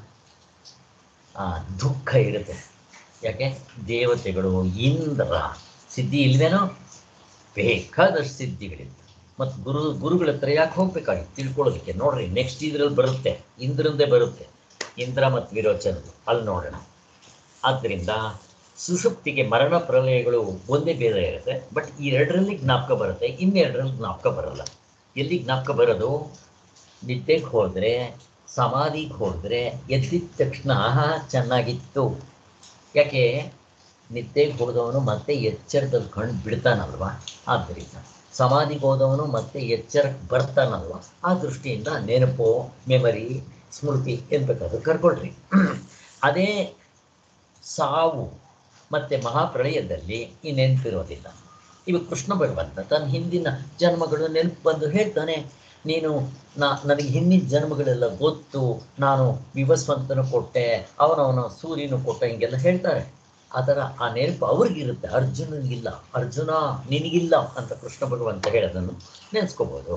ಆ, ದುಃಖ ಇರುತ್ತೆ ಯಾಕೆ ದೇವತೆಗಳು ಇಂದ್ರ ಸಿದ್ಧಿ ಇಲ್ವೇನೋ ಬೇಕಾದಷ್ಟು ಸಿದ್ಧಿಗಳಿತ್ತು ಮತ್ತು ಗುರು ಗುರುಗಳ ಹತ್ರ ಯಾಕೆ ಹೋಗ್ಬೇಕಾಗಿತ್ತು ತಿಳ್ಕೊಳ್ಳೋದಕ್ಕೆ ನೋಡ್ರಿ ನೆಕ್ಸ್ಟ್ ಇದ್ರಲ್ಲಿ ಬರುತ್ತೆ ಇಂದ್ರಂದೇ ಬರುತ್ತೆ ಇಂದ್ರ ಮತ್ತು ವಿರೋಚನದು ಅಲ್ಲಿ ನೋಡೋಣ ಆದ್ದರಿಂದ ಸುಷುಪ್ತಿಗೆ ಮರಣ ಪ್ರಲಯಗಳು ಒಂದೇ ಬೇರೆ ಇರುತ್ತೆ ಬಟ್ ಈ ಎರಡರಲ್ಲಿ ಜ್ಞಾಪಕ ಬರುತ್ತೆ ಇನ್ನೆರಡರಲ್ಲಿ ಜ್ಞಾಪಕ ಬರಲ್ಲ ಎಲ್ಲಿ ಜ್ಞಾಪಕ ಬರೋದು ನಿದ್ದೆಗೆ ಹೋದರೆ ಸಮಾಧಿಗೆ ಹೋದರೆ ಎದ್ದಿದ ತಕ್ಷಣ ಆಹಾ ಚೆನ್ನಾಗಿತ್ತು ಯಾಕೆ ನಿದ್ದೆಗೆ ಹೋದವನು ಮತ್ತೆ ಎಚ್ಚರದಲ್ಲಿ ಕಂಡು ಬಿಡ್ತಾನಲ್ವಾ ಆದ್ದರಿಂದ ಸಮಾಧಿಗೆ ಹೋದವನು ಮತ್ತೆ ಎಚ್ಚರಕ್ಕೆ ಬರ್ತಾನಲ್ವಾ ಆ ದೃಷ್ಟಿಯಿಂದ ನೆನಪು ಮೆಮರಿ ಸ್ಮೃತಿ ಏನು ಬೇಕಾದ್ರೂ ಕರ್ಕೊಳ್ರಿ ಅದೇ ಸಾವು ಮತ್ತು ಮಹಾಪ್ರಳಯದಲ್ಲಿ ಈ ನೆನಪಿರೋದಿಲ್ಲ ಇವಾಗ ಕೃಷ್ಣ ಭಗವಂತ ತನ್ನ ಹಿಂದಿನ ಜನ್ಮಗಳು ನೆನಪು ಬಂದು ಹೇಳ್ತಾನೆ ನೀನು ನಾ ನನಗೆ ಹಿಂದಿನ ಜನ್ಮಗಳೆಲ್ಲ ಗೊತ್ತು ನಾನು ವಿವಸ್ವಂತನು ಕೊಟ್ಟೆ ಅವನವನ ಸೂರ್ಯನು ಕೊಟ್ಟ ಹಿಂಗೆಲ್ಲ ಹೇಳ್ತಾರೆ ಆ ಥರ ಆ ನೆನಪು ಅವ್ರಿಗಿರುತ್ತೆ ಅರ್ಜುನನಿಗಿಲ್ಲ ಅರ್ಜುನ ನಿನಗಿಲ್ಲ ಅಂತ ಕೃಷ್ಣ ಭಗವಂತ ಹೇಳೋದನ್ನು ನೆನೆಸ್ಕೋಬೋದು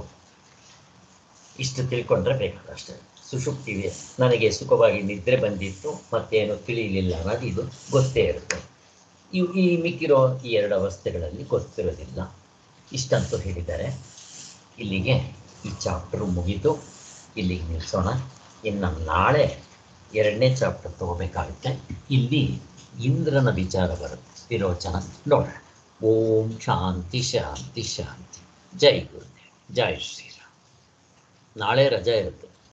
ಇಷ್ಟು ತಿಳ್ಕೊಂಡ್ರೆ ಬೇಕಾದಷ್ಟೇ ಸುಷುಪ್ತಿವೆ ನನಗೆ ಸುಖವಾಗಿ ನಿದ್ರೆ ಬಂದಿತ್ತು ಮತ್ತೇನು ತಿಳಿಯಲಿಲ್ಲ ಅನ್ನೋದು ಇದು ಗೊತ್ತೇ ಇರುತ್ತೆ ಇವು ಈ ಮಿಕ್ಕಿರೋ ಈ ಎರಡು ಅವಸ್ಥೆಗಳಲ್ಲಿ ಗೊತ್ತಿರೋದಿಲ್ಲ ಇಷ್ಟಂತೂ ಹೇಳಿದ್ದಾರೆ ಇಲ್ಲಿಗೆ ಈ ಚಾಪ್ಟರ್ ಮುಗೀತು ಇಲ್ಲಿಗೆ ನಿಲ್ಲಿಸೋಣ ಇನ್ನು ನಾಳೆ ಎರಡನೇ ಚಾಪ್ಟರ್ ತಗೋಬೇಕಾಗುತ್ತೆ ಇಲ್ಲಿ ಇಂದ್ರನ ವಿಚಾರ ಬರುತ್ತೆ ವಿರೋಚನ ನೋಡೋಣ ಓಂ ಶಾಂತಿ ಶಾಂತಿ ಶಾಂತಿ ಜೈ ಗುರುದೇವ್ ಜೈ ಶ್ರೀರಾಮ್ ನಾಳೆ ರಜೆ ಇರುತ್ತೆ